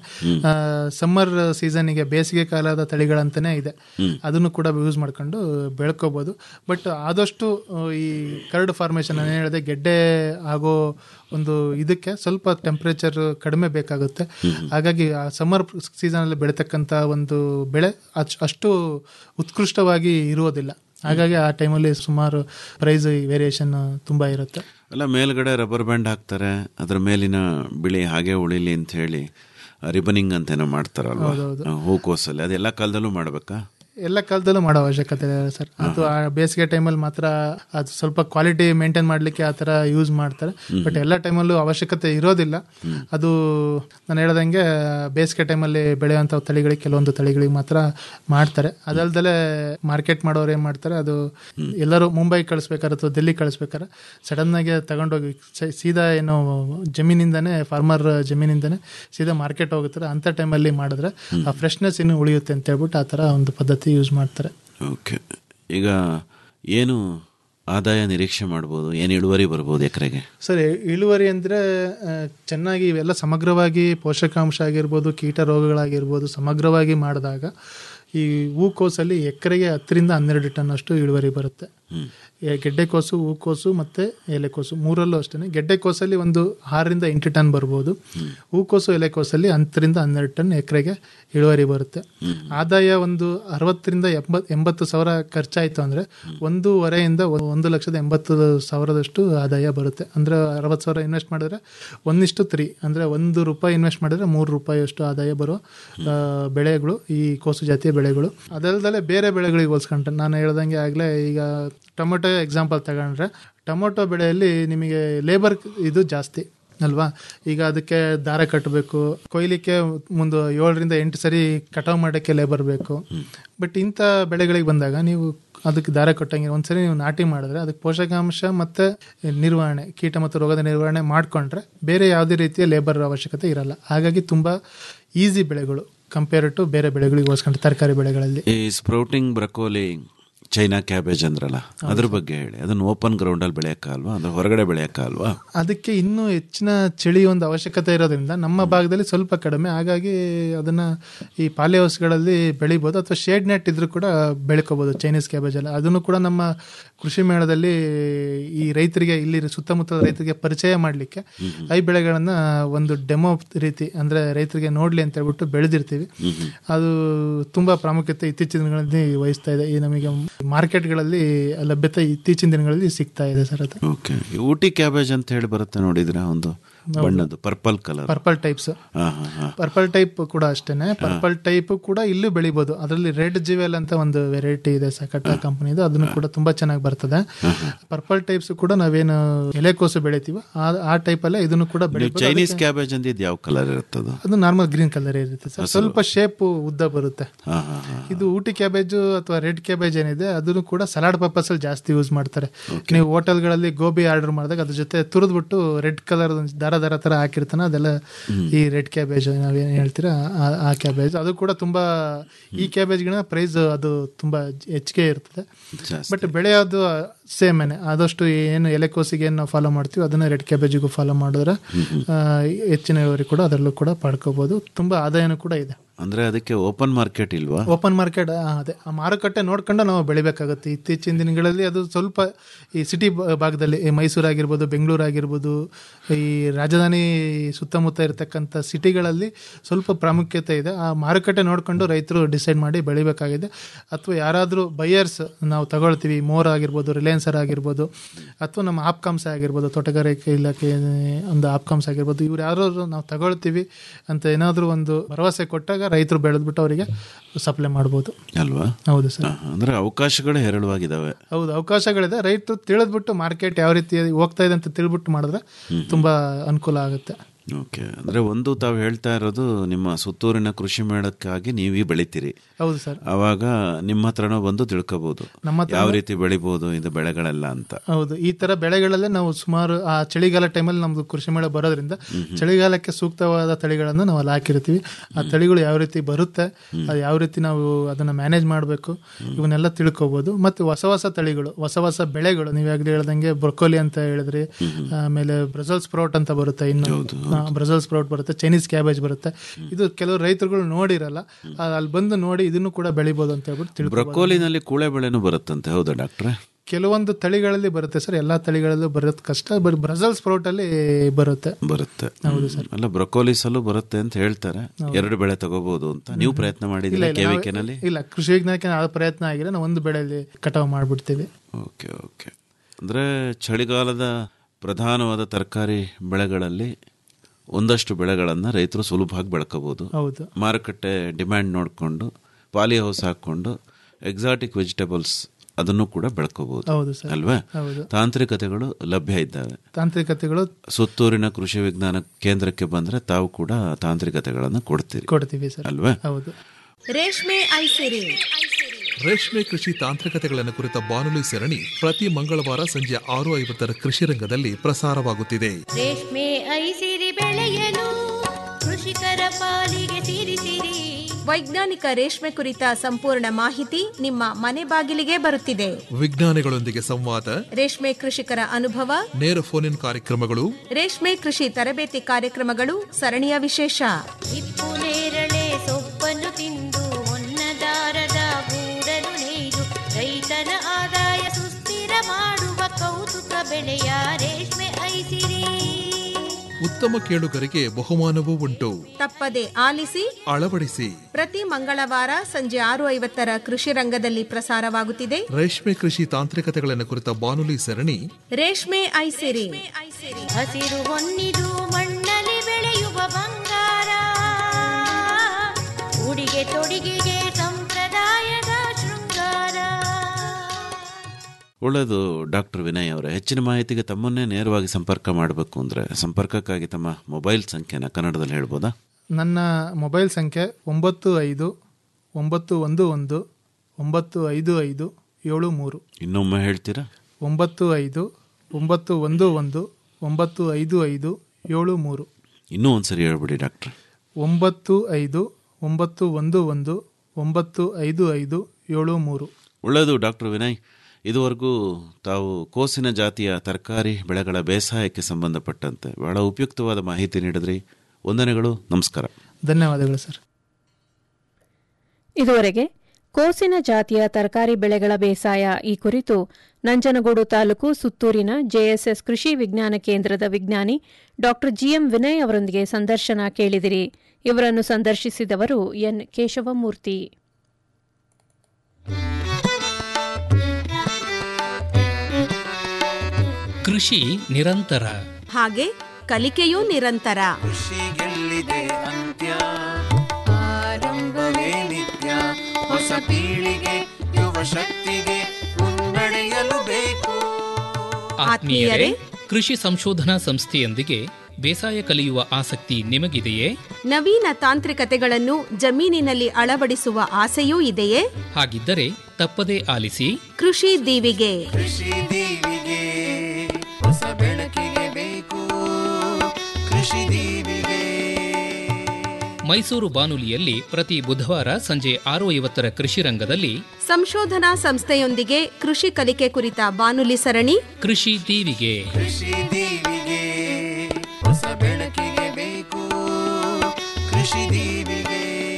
ಸಮ್ಮರ್ ಸೀಸನ್ಗೆ ಬೇಸಿಗೆ ಕಾಲದ ತಳಿಗಳಂತಲೇ ಇದೆ ಅದನ್ನು ಕೂಡ ಯೂಸ್ ಮಾಡ್ಕೊಂಡು ಬೆಳ್ಕೋಬೋದು ಬಟ್ ಆದಷ್ಟು ಆ, ಈ ಕರ್ಡ್ ಫಾರ್ಮೇಷನ್ ನಾನು ಹೇಳಿದೆ ಗೆಡ್ಡೆ ಆಗೋ ಒಂದು ಇದಕ್ಕೆ ಸ್ವಲ್ಪ ಟೆಂಪ್ರೇಚರ್ ಕಡಿಮೆ ಬೇಕಾಗುತ್ತೆ ಹಾಗಾಗಿ ಸಮ್ಮರ್ ಸೀಸನಲ್ಲಿ ಬೆಳೀತಕ್ಕಂಥ ಒಂದು ಬೆಳೆ ಅಚ್- ಅಷ್ಟು ಉತ್ಕೃಷ್ಟವಾಗಿ ಇರುವುದಿಲ್ಲ ಹಾಗಾಗಿ ಆ ಟೈಮಲ್ಲಿ ಸುಮಾರು ಪ್ರೈಸ್ ವೇರಿಯೇಷನ್ ತುಂಬ ಇರುತ್ತೆ ಅಲ್ಲ ಮೇಲ್ಗಡೆ ರಬ್ಬರ್ ಬ್ಯಾಂಡ್ ಹಾಕ್ತಾರೆ ಅದ್ರ ಮೇಲಿನ ಬಿಳಿ ಹಾಗೆ ಉಳಿಲಿ ಅಂತ ಹೇಳಿ ರಿಬನಿಂಗ್ ಅಂತೇನೋ ಮಾಡ್ತಾರಲ್ವಾ ಹೌದೌದು. ಆ, ಹೂಕೋಸಲ್ಲಿ ಅದೆಲ್ಲ ಕಾಲದಲ್ಲೂ ಮಾಡ್ಬೇಕಾ ಎಲ್ಲ ಕಾಲದಲ್ಲೂ ಮಾಡೋ ಅವಶ್ಯಕತೆ ಇದೆ ಸರ್ ಅದು ಆ ಬೇಸಿಗೆ ಟೈಮಲ್ಲಿ ಮಾತ್ರ ಅದು ಸ್ವಲ್ಪ ಕ್ವಾಲಿಟಿ ಮೇಂಟೈನ್ ಮಾಡಲಿಕ್ಕೆ ಆ ಥರ ಯೂಸ್ ಮಾಡ್ತಾರೆ ಬಟ್ ಎಲ್ಲ ಟೈಮಲ್ಲೂ ಅವಶ್ಯಕತೆ ಇರೋದಿಲ್ಲ ಅದು ನಾನು ಹೇಳ್ದಂಗೆ ಬೇಸಿಗೆ ಟೈಮಲ್ಲಿ ಬೆಳೆಯುವಂಥ ತಳಿಗಳಿಗೆ ಕೆಲವೊಂದು ತಳಿಗಳಿಗೆ ಮಾತ್ರ ಮಾಡ್ತಾರೆ ಅದಲ್ದಲೆ ಮಾರ್ಕೆಟ್ ಮಾಡೋರು ಏನು ಮಾಡ್ತಾರೆ ಅದು ಎಲ್ಲರೂ ಮುಂಬೈ ಕಳಿಸ್ಬೇಕಾದ್ರೆ ಅಥವಾ ದಿಲ್ಲಿ ಕಳಿಸ್ಬೇಕಾದ್ರೆ ಸಡನ್ನಾಗಿ ತಗೊಂಡೋಗಿ ಸ- ಸೀದಾ ಏನು ಜಮೀನಿಂದನೇ ಫಾರ್ಮರ್ ಜಮೀನಿಂದನೇ ಸೀದಾ ಮಾರ್ಕೆಟ್ ಹೋಗುತ್ತಾರೆ ಅಂಥ ಟೈಮಲ್ಲಿ ಮಾಡಿದ್ರೆ ಆ ಫ್ರೆಶ್ನೆಸ್ ಇನ್ನು ಉಳಿಯುತ್ತೆ ಅಂತ ಹೇಳ್ಬಿಟ್ಟು ಆ ಥರ ಒಂದು ಪದ್ಧತಿ ಯೂಸ್ ಮಾಡ್ತಾರೆ ಓಕೆ ಈಗ ಏನು ಆದಾಯ ನಿರೀಕ್ಷೆ ಮಾಡ್ಬೋದು ಏನು ಇಳುವರಿ ಬರ್ಬೋದು ಎಕರೆಗೆ ಸರ್ ಇಳುವರಿ ಅಂದರೆ ಚೆನ್ನಾಗಿ ಇವೆಲ್ಲ ಸಮಗ್ರವಾಗಿ ಪೋಷಕಾಂಶ ಆಗಿರ್ಬೋದು ಕೀಟ ರೋಗಗಳಾಗಿರ್ಬೋದು ಸಮಗ್ರವಾಗಿ ಮಾಡಿದಾಗ ಈ ಹೂಕೋಸಲ್ಲಿ ಎಕರೆಗೆ ಹತ್ತರಿಂದ ಹನ್ನೆರಡು ಟನ್ ಅಷ್ಟು ಇಳುವರಿ ಬರುತ್ತೆ ಎ- ಗೆಡ್ಡೆಕೋಸು ಹೂಕೋಸು ಮತ್ತು ಎಲೆಕೋಸು ಮೂರಲ್ಲೂ ಅಷ್ಟೇ ಗೆಡ್ಡೆಕೋಸಲ್ಲಿ ಒಂದು ಆರರಿಂದ ಎಂಟು ಟನ್ ಬರ್ಬೋದು ಹೂಕೋಸು ಎಲೆಕೋಸಲ್ಲಿ ಹತ್ತರಿಂದ ಹನ್ನೆರಡು ಟನ್ ಎಕರೆಗೆ ಇಳುವರಿ ಬರುತ್ತೆ ಆದಾಯ ಒಂದು ಅರವತ್ತರಿಂದ ಎಂಬತ್ ಎಂಬತ್ತು ಸಾವಿರ ಖರ್ಚಾಯಿತು ಅಂದರೆ ಒಂದೂವರೆಯಿಂದ ಒ- ಒಂದು ಲಕ್ಷದ ಎಂಬತ್ತು ಸಾವಿರದಷ್ಟು ಆದಾಯ ಬರುತ್ತೆ ಅಂದರೆ ಅರವತ್ತು ಸಾವಿರ ಇನ್ವೆಸ್ಟ್ ಮಾಡಿದ್ರೆ ಒಂದಿಷ್ಟು ತ್ರೀ ಅಂದರೆ ಒಂದು ರೂಪಾಯಿ ಇನ್ವೆಸ್ಟ್ ಮಾಡಿದ್ರೆ ಮೂರು ರೂಪಾಯಿಯಷ್ಟು ಆದಾಯ ಬರೋ ಆ, ಬೆಳೆಗಳು ಈ ಕೋಸು ಜಾತಿಯ ಬೆಳೆಗಳು ಅದಲ್ದಲೆ ಬೇರೆ ಬೆಳೆಗಳಿಗೆ ಹೋಲ್ಸ್ಕೊಂಡ್ರೆ ನಾನು ಹೇಳ್ದಂಗೆ ಆಗಲೇ ಈಗ ಟೊಮೊಟೊ ಎಕ್ಸಾಂಪಲ್ ತಗೊಂಡ್ರೆ ಟೊಮೊಟೊ ಬೆಳೆಯಲ್ಲಿ ನಿಮಗೆ ಲೇಬರ್ ಇದು ಜಾಸ್ತಿ ಅಲ್ವಾ ಈಗ ಅದಕ್ಕೆ ದಾರ ಕಟ್ಟಬೇಕು ಕೊಯ್ಲಿಕ್ಕೆ ಮುಂದೆ ಏಳರಿಂದ ಎಂಟು ಸರಿ ಕಟಾವು ಮಾಡೋಕ್ಕೆ ಲೇಬರ್ ಬೇಕು ಬಟ್ ಇಂಥ ಬೆಳೆಗಳಿಗೆ ಬಂದಾಗ ನೀವು ಅದಕ್ಕೆ ದಾರ ಕಟ್ಟಂಗೆ ಒಂದ್ಸರಿ ನೀವು ನಾಟಿ ಮಾಡಿದ್ರೆ ಅದಕ್ಕೆ ಪೋಷಕಾಂಶ ಮತ್ತು ನಿರ್ವಹಣೆ ಕೀಟ ಮತ್ತು ರೋಗದ ನಿರ್ವಹಣೆ ಮಾಡಿಕೊಂಡ್ರೆ ಬೇರೆ ಯಾವುದೇ ರೀತಿಯ ಲೇಬರ್ ಅವಶ್ಯಕತೆ ಇರಲ್ಲ ಹಾಗಾಗಿ ತುಂಬ ಈಸಿ ಬೆಳೆಗಳು ಕಂಪೇರ್ ಟು ಬೇರೆ ಬೆಳೆಗಳಿಗೆ ಹೋಲಿಸ್ಕೊಂಡ್ರೆ ತರಕಾರಿ ಬೆಳೆಗಳಲ್ಲಿ ಈ ಸ್ಪ್ರೌಟಿಂಗ್ ಬ್ರಕೋಲಿ ಚೈನಾ ಕ್ಯಾಬೇಜ್ ಅಂದ್ರಲ್ಲ ಅದ್ರ ಬಗ್ಗೆ ಹೇಳಿ ಅದನ್ನ ಓಪನ್ ಗ್ರೌಂಡಲ್ಲಿ ಬೆಳೆಯೋಕ್ಕಲ್ವಾ ಅಂದ್ರೆ ಹೊರಗಡೆ ಬೆಳೆಯೋಕ್ಕಲ್ವಾ ಅದಕ್ಕೆ ಇನ್ನೂ ಹೆಚ್ಚಿನ ಚಳಿ ಒಂದು ಅವಶ್ಯಕತೆ ಇರೋದ್ರಿಂದ ನಮ್ಮ ಭಾಗದಲ್ಲಿ ಸ್ವಲ್ಪ ಕಡಿಮೆ ಹಾಗಾಗಿ ಅದನ್ನ ಈ ಪಾಲಿ ಹೌಸ್ಗಳಲ್ಲಿ ಬೆಳಿಬೋದು ಅಥವಾ ಶೇಡ್ ನೆಟ್ ಇದ್ರೂ ಕೂಡ ಬೆಳ್ಕೋಬಹುದು ಚೈನೀಸ್ ಕ್ಯಾಬೇಜ್ ಎಲ್ಲ ಅದನ್ನು ಕೂಡ ನಮ್ಮ ಕೃಷಿ ಮೇಳದಲ್ಲಿ ಈ ರೈತರಿಗೆ ಇಲ್ಲಿ ಸುತ್ತಮುತ್ತಲ ರೈತರಿಗೆ ಪರಿಚಯ ಮಾಡಲಿಕ್ಕೆ ಐ ಬೆಳೆಗಳನ್ನ ಒಂದು ಡೆಮೋ ರೀತಿ ಅಂದ್ರೆ ರೈತರಿಗೆ ನೋಡ್ಲಿ ಅಂತ ಹೇಳ್ಬಿಟ್ಟು ಬೆಳೆದಿರ್ತೀವಿ ಅದು ತುಂಬಾ ಪ್ರಾಮುಖ್ಯತೆ ಇತ್ತೀಚಿನ ದಿನಗಳಲ್ಲಿ ವಹಿಸ್ತಾ ಇದೆ ಈ ನಮಗೆ ಮಾರ್ಕೆಟ್ಗಳಲ್ಲಿ ಲಭ್ಯತೆ ಇತ್ತೀಚಿನ ದಿನಗಳಲ್ಲಿ ಸಿಗ್ತಾ ಇದೆ ಸರ್ ಅದು ಓಕೆ ಊಟಿ ಕ್ಯಾಬೇಜ್ ಅಂತ ಹೇಳಿ ಬರುತ್ತೆ ನೋಡಿದ್ರೆ ಒಂದು ಬಣ್ಣದ್ದು ಪರ್ಪಲ್ ಕಲರ್ ಪರ್ಪಲ್ ಟೈಪ್ಸ್ ಹಾ ಹಾ ಹಾ ಪರ್ಪಲ್ ಟೈಪ್ ಕೂಡ ಅಷ್ಟೇನೆ ಪರ್ಪಲ್ ಟೈಪ್ ಕೂಡ ಇಲ್ಲೂ ಬೆಳಿಬೋದು ಅದರಲ್ಲಿ ರೆಡ್ ಜಿವೆಲ್ ಅಂತ ಒಂದು ವೆರೈಟಿ ಇದೆ ಸಕಟ ಕಂಪನಿದು ಅದನ್ನು ಕೂಡ ತುಂಬಾ ಚೆನ್ನಾಗಿ ಬರ್ತದೆ ಪರ್ಪಲ್ ಟೈಪ್ಸ್ ಕೂಡ ನಾವೇನು ಎಲೆಕೋಸು ಬೆಳಿತೀವೋ ಆ ಆ ಟೈಪ್ ಅಲ್ಲೇ ಇದನ್ನು ಕೂಡ ನೀವು ಬೆಳಿಬೋದು ಚೈನೀಸ್ ಅದಕ್ಕೆ- ಕ್ಯಾಬೇಜ್ ಅಂದಿದ್ದು ಯಾವ ಕಲರ್ ಇರುತ್ತದು ಅದು ನಾರ್ಮಲ್ ಗ್ರೀನ್ ಕಲರ್ ಇರುತ್ತೆ ಸರ್ ಸ್ವಲ್ಪ ಶೇಪ್ ಉದ್ದ ಬರುತ್ತೆ ಹಾ ಹಾ ಹಾ ಇದು ಊಟಿ ಕ್ಯಾಬೇಜ್ ಅಥವಾ ರೆಡ್ ಕ್ಯಾಬೇಜ್ ಏನಿದೆ ಅದನ್ನು ಕೂಡ ಸಲಾಡ್ ಪರ್ಪಸ್ ಅಲ್ಲಿ ಜಾಸ್ತಿ ಯೂಸ್ ಮಾಡ್ತಾರೆ ನೀವು ಹೋಟೆಲ್ಗಳಲ್ಲಿ ಗೋಬಿ ಆರ್ಡರ್ ಮಾಡಿದಾಗ ಅದ್ರ ಜೊತೆ ತುರಿದ್ಬಿಟ್ಟು ರೆಡ್ ಕಲರ್ ದಾರ ದಾರ ತರ ಹಾಕಿರ್ತಾನೆ ಅದೆಲ್ಲ ಈ ರೆಡ್ ಕ್ಯಾಬೇಜ್ ನಾವೇನು ಹೇಳ್ತೀರಾ ಆ- ಆ ಕ್ಯಾಬೇಜ್ ಅದು ಕೂಡ ತುಂಬಾ ಈ ಕ್ಯಾಬೇಜ್ಗಿನ ಪ್ರೈಸ್ ಅದು ತುಂಬಾ ಹೆಚ್ಚಿಗೆ ಇರ್ತದೆ ಜಾಸ್ತಿ. ಬಟ್ ಬೆಳೆಯೋದು ಸೇಮೇನೆ ಆದಷ್ಟು ಏನು ಎಲೆಕೋಸಿಗೆ ಏನು ನಾವು ಫಾಲೋ ಮಾಡ್ತೀವಿ ಅದನ್ನ ರೆಡ್ ಕ್ಯಾಬೇಜಿಗೂ ಫಾಲೋ ಮಾಡಿದ್ರೆ ಆ, ಹೆಚ್ಚಿನ ಇಳುವರಿ ಕೂಡ ಅದರಲ್ಲೂ ಕೂಡ ಪಡ್ಕೋಬಹುದು ತುಂಬಾ ಆದಾಯನೂ ಕೂಡ ಇದೆ ಅಂದ್ರೆ ಅದಕ್ಕೆ ಓಪನ್ ಮಾರ್ಕೆಟ್ ಇಲ್ವಾ ಓಪನ್ ಮಾರ್ಕೆಟ್ ಅದೇ ಆ ಮಾರುಕಟ್ಟೆ ನೋಡ್ಕೊಂಡು ನಾವು ಬೆಳಿಬೇಕಾಗುತ್ತೆ ಇತ್ತೀಚಿನ ದಿನಗಳಲ್ಲಿ ಅದು ಸ್ವಲ್ಪ ಈ ಸಿಟಿ ಭಾಗದಲ್ಲಿ ಈ ಮೈಸೂರು ಆಗಿರ್ಬೋದು ಬೆಂಗಳೂರು ಆಗಿರ್ಬೋದು ಈ ರಾಜಧಾನಿ ಸುತ್ತಮುತ್ತ ಇರತಕ್ಕಂಥ ಸಿಟಿಗಳಲ್ಲಿ ಸ್ವಲ್ಪ ಪ್ರಾಮುಖ್ಯತೆ ಇದೆ ಆ ಮಾರುಕಟ್ಟೆ ನೋಡ್ಕೊಂಡು ರೈತರು ಡಿಸೈಡ್ ಮಾಡಿ ಬೆಳಿಬೇಕಾಗಿದೆ ಅಥವಾ ಯಾರಾದರೂ ಬೈಯರ್ಸ್ ನಾವು ತಗೊಳ್ತೀವಿ ಮೋರ್ ಆಗಿರ್ಬೋದು ರಿಲಯನ್ಸರ್ ಆಗಿರ್ಬೋದು ಅಥವಾ ನಮ್ಮ ಆಪ್ಕಾಮ್ಸ್ ಆಗಿರ್ಬೋದು ತೋಟಗಾರಿಕೆ ಇಲಾಖೆ ಒಂದು ಆಪ್ಕಾಮ್ಸ್ ಆಗಿರ್ಬೋದು ಇವ್ರು ಯಾರು ನಾವು ತಗೊಳ್ತೀವಿ ಅಂತ ಏನಾದರೂ ಒಂದು ಭರವಸೆ ಕೊಟ್ಟಾಗ ರೈತರು ಬೆಳೆದ್ಬಿಟ್ಟು ಅವರಿಗೆ ಸಪ್ಲೈ ಮಾಡ್ಬೋದು ಅಲ್ವಾ ಹೌದು ಸರ್ ಹಾ, ಅಂದ್ರೆ ಅವಕಾಶಗಳು ಹೇರಳವಾಗಿದ್ದಾವೆ ಹೌದು ಅವಕಾಶಗಳಿದೆ ರೈತರು ತಿಳಿದ್ಬಿಟ್ಟು ಮಾರ್ಕೆಟ್ ಯಾವ ರೀತಿ ಹೋಗ್ತಾ ಇದೆ ಅಂತ ತಿಳ್ಬಿಟ್ಟು ಮಾಡಿದ್ರೆ ತುಂಬಾ ಅನುಕೂಲ ಆಗುತ್ತೆ ಓಕೆ ಅಂದ್ರೆ ಒಂದು ತಾವು ಹೇಳ್ತಾ ಇರೋದು ನಿಮ್ಮ ಸುತ್ತೂರಿನ ಕೃಷಿ ಮೇಳಕ್ಕಾಗಿ ನೀವೇ ಬೆಳಿತೀರಿ ಹೌದು ಸರ್ ಅವಾಗ ನಿಮ್ಮ ಹತ್ರನೂ ಬಂದು ತಿಳ್ಕೊಬಹುದು ನಮ್ಮ ಹತ್ರ ಯಾವ ರೀತಿ ಬೆಳಿಬಹುದು ಇದು ಬೆಳೆಗಳೆಲ್ಲ ಅಂತ ಹೌದು ಈ ತರ ಬೆಳೆಗಳಲ್ಲೇ ನಾವು ಸುಮಾರು ಆ ಚಳಿಗಾಲ ಟೈಮಲ್ಲಿ ನಮ್ದು ಕೃಷಿ ಮೇಳ ಬರೋದ್ರಿಂದ ಚಳಿಗಾಲಕ್ಕೆ ಸೂಕ್ತವಾದ ತಳಿಗಳನ್ನು ನಾವು ಅಲ್ಲಿ ಹಾಕಿರ್ತೀವಿ ಆ ತಳಿಗಳು ಯಾವ ರೀತಿ ಬರುತ್ತೆ ಅದು ಯಾವ ರೀತಿ ನಾವು ಅದನ್ನ ಮ್ಯಾನೇಜ್ ಮಾಡಬೇಕು ಇವನ್ನೆಲ್ಲ ತಿಳ್ಕೊಬಹುದು ಮತ್ತೆ ಹೊಸ ಹೊಸ ತಳಿಗಳು ಹೊಸ ಹೊಸ ಬೆಳೆಗಳು ನೀವಾಗಲೇ ಹೇಳ್ದಂಗೆ ಬ್ರೊಕೋಲಿ ಅಂತ ಹೇಳಿದ್ರಿ ಆಮೇಲೆ ಬ್ರಸಲ್ ಸ್ಪ್ರೌಟ್ ಅಂತ ಬರುತ್ತೆ ಇನ್ನು ಬ್ರಸಲ್ ಸ್ಪ್ರೌಟ್ ಬರುತ್ತೆ ಚೈನೀಸ್ ಕ್ಯಾಬೇಜ್ ಬರುತ್ತೆ ಇದು ಕೆಲವು ರೈತರುಗಳು ನೋಡಿರಲ್ಲ ಆ, ಅಲ್ಲಿ ಬಂದು ನೋಡಿ ಇದನ್ನು ಕೂಡ ಬೆಳಿಬೋದು ಅಂತ ಹೇಳ್ಬಿಟ್ಟು ತಿಳ್ಕೊಬೋದು ಬ್ರೊಕೋಲಿನಲ್ಲಿ ಕೂಳೆ ಬೆಳೆನೂ ಬರುತ್ತಂತೆ ಹೌದಾ ಡಾಕ್ಟ್ರೆ ಕೆಲವೊಂದು ತಳಿಗಳಲ್ಲಿ ಬರುತ್ತೆ ಸರ್ ಎಲ್ಲಾ ತಳಿಗಳಲ್ಲೂ ಬರೋದು ಕಷ್ಟ ಬಟ್ ಬ್ರಸಲ್ ಸ್ಪ್ರೌಟ್ ಅಲ್ಲಿ ಬರುತ್ತೆ ಬರುತ್ತೆ ಹೌದು ಸರ್ ಅಲ್ಲ ಬ್ರೊಕೋಲಿಸಲ್ಲೂ ಬರುತ್ತೆ ಅಂತ ಹೇಳ್ತಾರೆ ಎರಡು ಬೆಳೆ ತಗೋಬಹುದು ಅಂತ ನೀವು ಪ್ರಯತ್ನ ಇಲ್ಲ ಮಾಡಿದ್ರೆ ಇಲ್ಲ ಕೆವಿಕೆನಲ್ಲಿ ನಾವು- ಇಲ್ಲ ಕೃಷಿ ವಿಜ್ಞಾನಕ್ಕೆ ಆ ಪ್ರಯತ್ನ ಆಗಿದೆ ನಾವು ಒಂದು ಬೆಳೆಯಲ್ಲಿ ಕಟಾವು ಮಾಡ್ಬಿಡ್ತೀವಿ ಓಕೆ ಓಕೆ ಅಂದ್ರೆ ಚಳಿಗಾಲದ ಪ್ರಧಾನವಾದ ತರಕಾರಿ ಬೆಳೆಗಳಲ್ಲಿ ಒಂದಷ್ಟು ಬೆಳೆಗಳನ್ನು ರೈತರು ಸುಲಭವಾಗಿ ಬೆಳ್ಕೋಬಹುದು ಹೌದು ಮಾರುಕಟ್ಟೆ ಡಿಮ್ಯಾಂಡ್ ನೋಡಿಕೊಂಡು ಪಾಲಿ ಹೌಸ್ ಹಾಕೊಂಡು ಎಕ್ಸಾಟಿಕ್ ವೆಜಿಟೇಬಲ್ಸ್ ಅದನ್ನು ಕೂಡ ಬೆಳ್ಕೋಬಹುದು ಹೌದು ಸರ್ ಅಲ್ವಾ ಹೌದು ತಾಂತ್ರಿಕತೆಗಳು ಲಭ್ಯ ಇದ್ದಾವೆ ತಾಂತ್ರಿಕತೆಗಳು ಸುತ್ತೂರಿನ ಕೃಷಿ ವಿಜ್ಞಾನ ಕೇಂದ್ರಕ್ಕೆ ಬಂದ್ರೆ ತಾವು ಕೂಡ ತಾಂತ್ರಿಕತೆಗಳನ್ನು ಕೊಡ್ತೀರಿ ಕೊಡ್ತೀವಿ ಸರ್ ಅಲ್ವಾ ಹೌದು ರೇಷ್ಮೆ ಐಸಿರಿ ರೇಷ್ಮೆ ಕೃಷಿ ತಾಂತ್ರಿಕತೆಗಳನ್ನು ಕುರಿತ ಬಾನುಲಿ ಸರಣಿ ಪ್ರತಿ ಮಂಗಳವಾರ ಸಂಜೆ ಆರು ಐವತ್ತರ ಕೃಷಿ ರಂಗದಲ್ಲಿ ಪ್ರಸಾರವಾಗುತ್ತಿದೆ ರೇಷ್ಮೆ ಐಸಿರಿ ಬೆಳೆಯಲು ಕೃಷಿಕರ ಪಾಲಿಗೆ ಸಿರಿಸಿರಿ ವೈಜ್ಞಾನಿಕ ರೇಷ್ಮೆ ಕುರಿತ ಸಂಪೂರ್ಣ ಮಾಹಿತಿ ನಿಮ್ಮ ಮನೆ ಬಾಗಿಲಿಗೆ ಬರುತ್ತಿದೆ ವಿಜ್ಞಾನಿಗಳೊಂದಿಗೆ ಸಂವಾದ ರೇಷ್ಮೆ ಕೃಷಿಕರ ಅನುಭವ ನೇರ ಫೋನ್ ಇನ್ ಕಾರ್ಯಕ್ರಮಗಳು ರೇಷ್ಮೆ ಕೃಷಿ ತರಬೇತಿ ಕಾರ್ಯಕ್ರಮಗಳು ಸರಣಿಯ ವಿಶೇಷ ಹಿಪ್ಪು ನೇರಳೆ ಸೊಪ್ಪನ್ನು ತಿಂದು ಹೊನ್ನದಾರದ ಗೂಡನ್ನು ನೇಯ್ದು ರೈತನ ಆದಾಯ ಸುಸ್ಥಿರ ಮಾಡುವ ಕೌತುಕ ಬೆಳೆಯ ರೇಷ್ಮೆ ಐಸಿರಿ ಉತ್ತಮ ಕೇಳುಗರಿಗೆ ಬಹುಮಾನವೂ ಉಂಟು ತಪ್ಪದೆ ಆಲಿಸಿ ಅಳವಡಿಸಿ ಪ್ರತಿ ಮಂಗಳವಾರ ಸಂಜೆ ಆರು ಐವತ್ತರ ಕೃಷಿ ರಂಗದಲ್ಲಿ ಪ್ರಸಾರವಾಗುತ್ತಿದೆ ರೇಷ್ಮೆ ಕೃಷಿ ತಾಂತ್ರಿಕತೆಗಳನ್ನು ಕುರಿತ ಬಾನುಲಿ ಸರಣಿ ರೇಷ್ಮೆ ಐಸಿರಿ ಹಸಿರು ಹೊನ್ನಿದು ಮಣ್ಣಲ್ಲಿ ಬೆಳೆಯುವ ಬಂಗಾರ ಉಡಿಗೆ ತೊಡಿಗೆಗೆ ಸಂಪ್ರದಾಯದ ಶೃಂಗಾರ ಒಳ್ಳೆಯದು ಡಾಕ್ಟರ್ ವಿನಯ್ ಅವರೇ ಹೆಚ್ಚಿನ ಮಾಹಿತಿಗೆ ತಮ್ಮನ್ನೇ ನೇರವಾಗಿ ಸಂಪರ್ಕ ಮಾಡಬೇಕು ಅಂದರೆ ಸಂಪರ್ಕಕ್ಕಾಗಿ ತಮ್ಮ ಮೊಬೈಲ್ ಸಂಖ್ಯೆನ ಕನ್ನಡದಲ್ಲಿ ಹೇಳ್ಬೋದಾ ನನ್ನ ಮೊಬೈಲ್ ಸಂಖ್ಯೆ ಒಂಬತ್ತು ಐದು ಒಂಬತ್ತು ಒಂದು ಒಂದು ಒಂಬತ್ತು ಐದು ಐದು ಏಳು ಮೂರು ಇನ್ನೊಮ್ಮೆ ಹೇಳ್ತೀರಾ ಒಂಬತ್ತು ಐದು ಒಂಬತ್ತು ಒಂದು ಒಂದು ಒಂಬತ್ತು ಐದು ಐದು ಏಳು ಮೂರು ಇನ್ನೂ ಒಂದ್ಸರಿ ಹೇಳ್ಬಿಡಿ ಡಾಕ್ಟ್ರ್ ಒಂಬತ್ತು ಐದು ಒಂಬತ್ತು ಒಂದು ಒಂದು ಒಂಬತ್ತು ಐದು ಐದು ಏಳು ಮೂರು ಒಳ್ಳೆಯದು ಡಾಕ್ಟರ್ ವಿನಯ್ ಇದುವರೆಗೂ ತಾವು ಕೋಸಿನ ಜಾತಿಯ ತರಕಾರಿ ಬೆಳೆಗಳ ಬೇಸಾಯಕ್ಕೆ ಸಂಬಂಧಪಟ್ಟಂತೆ ಬಹಳ ಉಪಯುಕ್ತವಾದ ಮಾಹಿತಿ ನೀಡಿದ್ರಿ ವಂದನೆಗಳು ನಮಸ್ಕಾರ ಧನ್ಯವಾದಗಳು ಸರ್ ಇದುವರೆಗೆ ಕೋಸಿನ ಜಾತಿಯ ತರಕಾರಿ ಬೆಳೆಗಳ ಬೇಸಾಯ ಈ ಕುರಿತು ನಂಜನಗೂಡು ತಾಲೂಕು ಸುತ್ತೂರಿನ ಜೆಎಸ್ಎಸ್ ಕೃಷಿ ವಿಜ್ಞಾನ ಕೇಂದ್ರದ ವಿಜ್ಞಾನಿ ಡಾ ಜಿಎಂ ವಿನಯ್ ಅವರೊಂದಿಗೆ ಸಂದರ್ಶನ ಕೇಳಿದಿರಿ ಇವರನ್ನು ಸಂದರ್ಶಿಸಿದವರು ಎನ್ ಕೇಶವಮೂರ್ತಿ ಕೃಷಿ ನಿರಂತರ ಹಾಗೆ ಕಲಿಕೆಯೂ ನಿರಂತರ ಕೃಷಿಗೆಲ್ಲಿದೆ ಅಂತ್ಯ ಆರಂಭವೇ ನಿತ್ಯ ಹೊಸ ಪೀಳಿಗೆ ಯುವ ಶಕ್ತಿಗೆ ಮುನ್ನಡೆಯಲು ಬೇಕು ಆತ್ಮೀಯರೇ ಕೃಷಿ ಸಂಶೋಧನಾ ಸಂಸ್ಥೆಯೊಂದಿಗೆ ಬೇಸಾಯ ಕಲಿಯುವ ಆಸಕ್ತಿ ನಿಮಗಿದೆಯೇ ನವೀನ ತಾಂತ್ರಿಕತೆಗಳನ್ನು ಜಮೀನಿನಲ್ಲಿ ಅಳವಡಿಸುವ ಆಸೆಯೂ ಇದೆಯೇ ಹಾಗಿದ್ದರೆ ತಪ್ಪದೇ ಆಲಿಸಿ ಕೃಷಿ ದೀವಿಗೆ ಕೃಷಿ ದೀವಿಗೆ ಹೊಸ ಬೆಳಕಿಗೆ ಬೇಕು ಕೃಷಿ ದೀವಿಗೆ ಮೈಸೂರು ಬಾನುಲಿಯಲ್ಲಿ ಪ್ರತಿ ಬುಧವಾರ ಸಂಜೆ ಆರು ಐವತ್ತರ ಕೃಷಿ ರಂಗದಲ್ಲಿ ಸಂಶೋಧನಾ ಸಂಸ್ಥೆಯೊಂದಿಗೆ ಕೃಷಿ ಕಲಿಕೆ ಕುರಿತ ಬಾನುಲಿ ಸರಣಿ ಕೃಷಿ ದೀವಿಗೆ ಕೃಷಿ ದೀವಿಗೆ ಹೊಸ ಬೆಳಕಿಗೆ ಬೇಕು ಕೃಷಿ ದೀವಿಗೆ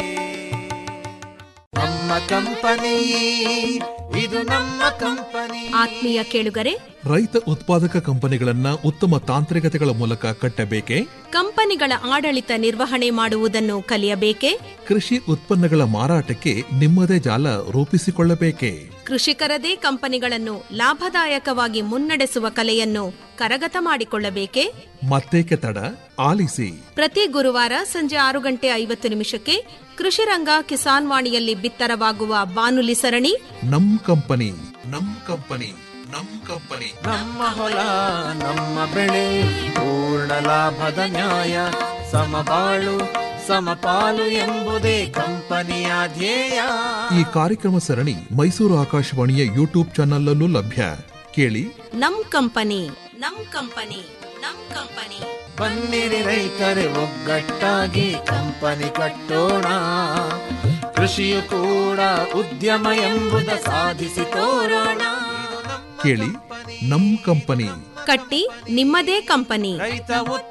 ನಮ್ಮ ಕಂಪನಿ ಇದು ನಮ್ಮ ಕಂಪನಿ ಆತ್ಮೀಯ ಕೇಳುಗರೆ ರೈತ ಉತ್ಪಾದಕ ಕಂಪನಿಗಳನ್ನ ಉತ್ತಮ ತಾಂತ್ರಿಕತೆಗಳ ಮೂಲಕ ಕಟ್ಟಬೇಕೆ ಕಂಪನಿಗಳ ಆಡಳಿತ ನಿರ್ವಹಣೆ ಮಾಡುವುದನ್ನು ಕಲಿಯಬೇಕೆ ಕೃಷಿ ಉತ್ಪನ್ನಗಳ ಮಾರಾಟಕ್ಕೆ ನಿಮ್ಮದೇ ಜಾಲ ರೂಪಿಸಿಕೊಳ್ಳಬೇಕೆ ಕೃಷಿಕರದೇ ಕಂಪನಿಗಳನ್ನು ಲಾಭದಾಯಕವಾಗಿ ಮುನ್ನಡೆಸುವ ಕಲೆಯನ್ನು ಕರಗತ ಮಾಡಿಕೊಳ್ಳಬೇಕೆ ಮತ್ತೇಕೆ ತಡ ಆಲಿಸಿ ಪ್ರತಿ ಗುರುವಾರ ಸಂಜೆ ಆರು ಗಂಟೆ ಐವತ್ತು ನಿಮಿಷಕ್ಕೆ ಕೃಷಿ ರಂಗ ಕಿಸಾನ್ ವಾಣಿಯಲ್ಲಿ ಬಿತ್ತರವಾಗುವ ಬಾನುಲಿ ಸರಣಿ ನಮ್ ಕಂಪನಿ ನಮ್ ಕಂಪನಿ ನಮ್ ಕಂಪನಿ ನಮ್ಮ ಹೊಲ ನಮ್ಮ ಬೆಳೆ ಪೂರ್ಣ ಲಾಭದ ನ್ಯಾಯ ಸಮಬಾಳು ಸಮಪಾಲು ಎಂಬುದೇ ಕಂಪನಿಯ ಧ್ಯೇಯ ಈ ಕಾರ್ಯಕ್ರಮ ಸರಣಿ ಮೈಸೂರು ಆಕಾಶವಾಣಿಯ ಯೂಟ್ಯೂಬ್ ಚಾನಲ್ಲೂ ಲಭ್ಯ ಕೇಳಿ ನಮ್ ಕಂಪನಿ ನಮ್ ಕಂಪನಿ ನಮ್ ಕಂಪನಿ ಬನ್ನಿರಿ ರೈತರೆ ಒಗ್ಗಟ್ಟಾಗಿ ಕಂಪನಿ ಕಟ್ಟೋಣ ಕೃಷಿಯು ಕೂಡ ಉದ್ಯಮ ಎಂಬುದ ಸಾಧಿಸಿ ತೋರೋಣ ಕೇಳಿ ನಮ್ ಕಂಪನಿ ಕಟ್ಟಿ ನಿಮ್ಮದೇ ಕಂಪನಿ ರೈತ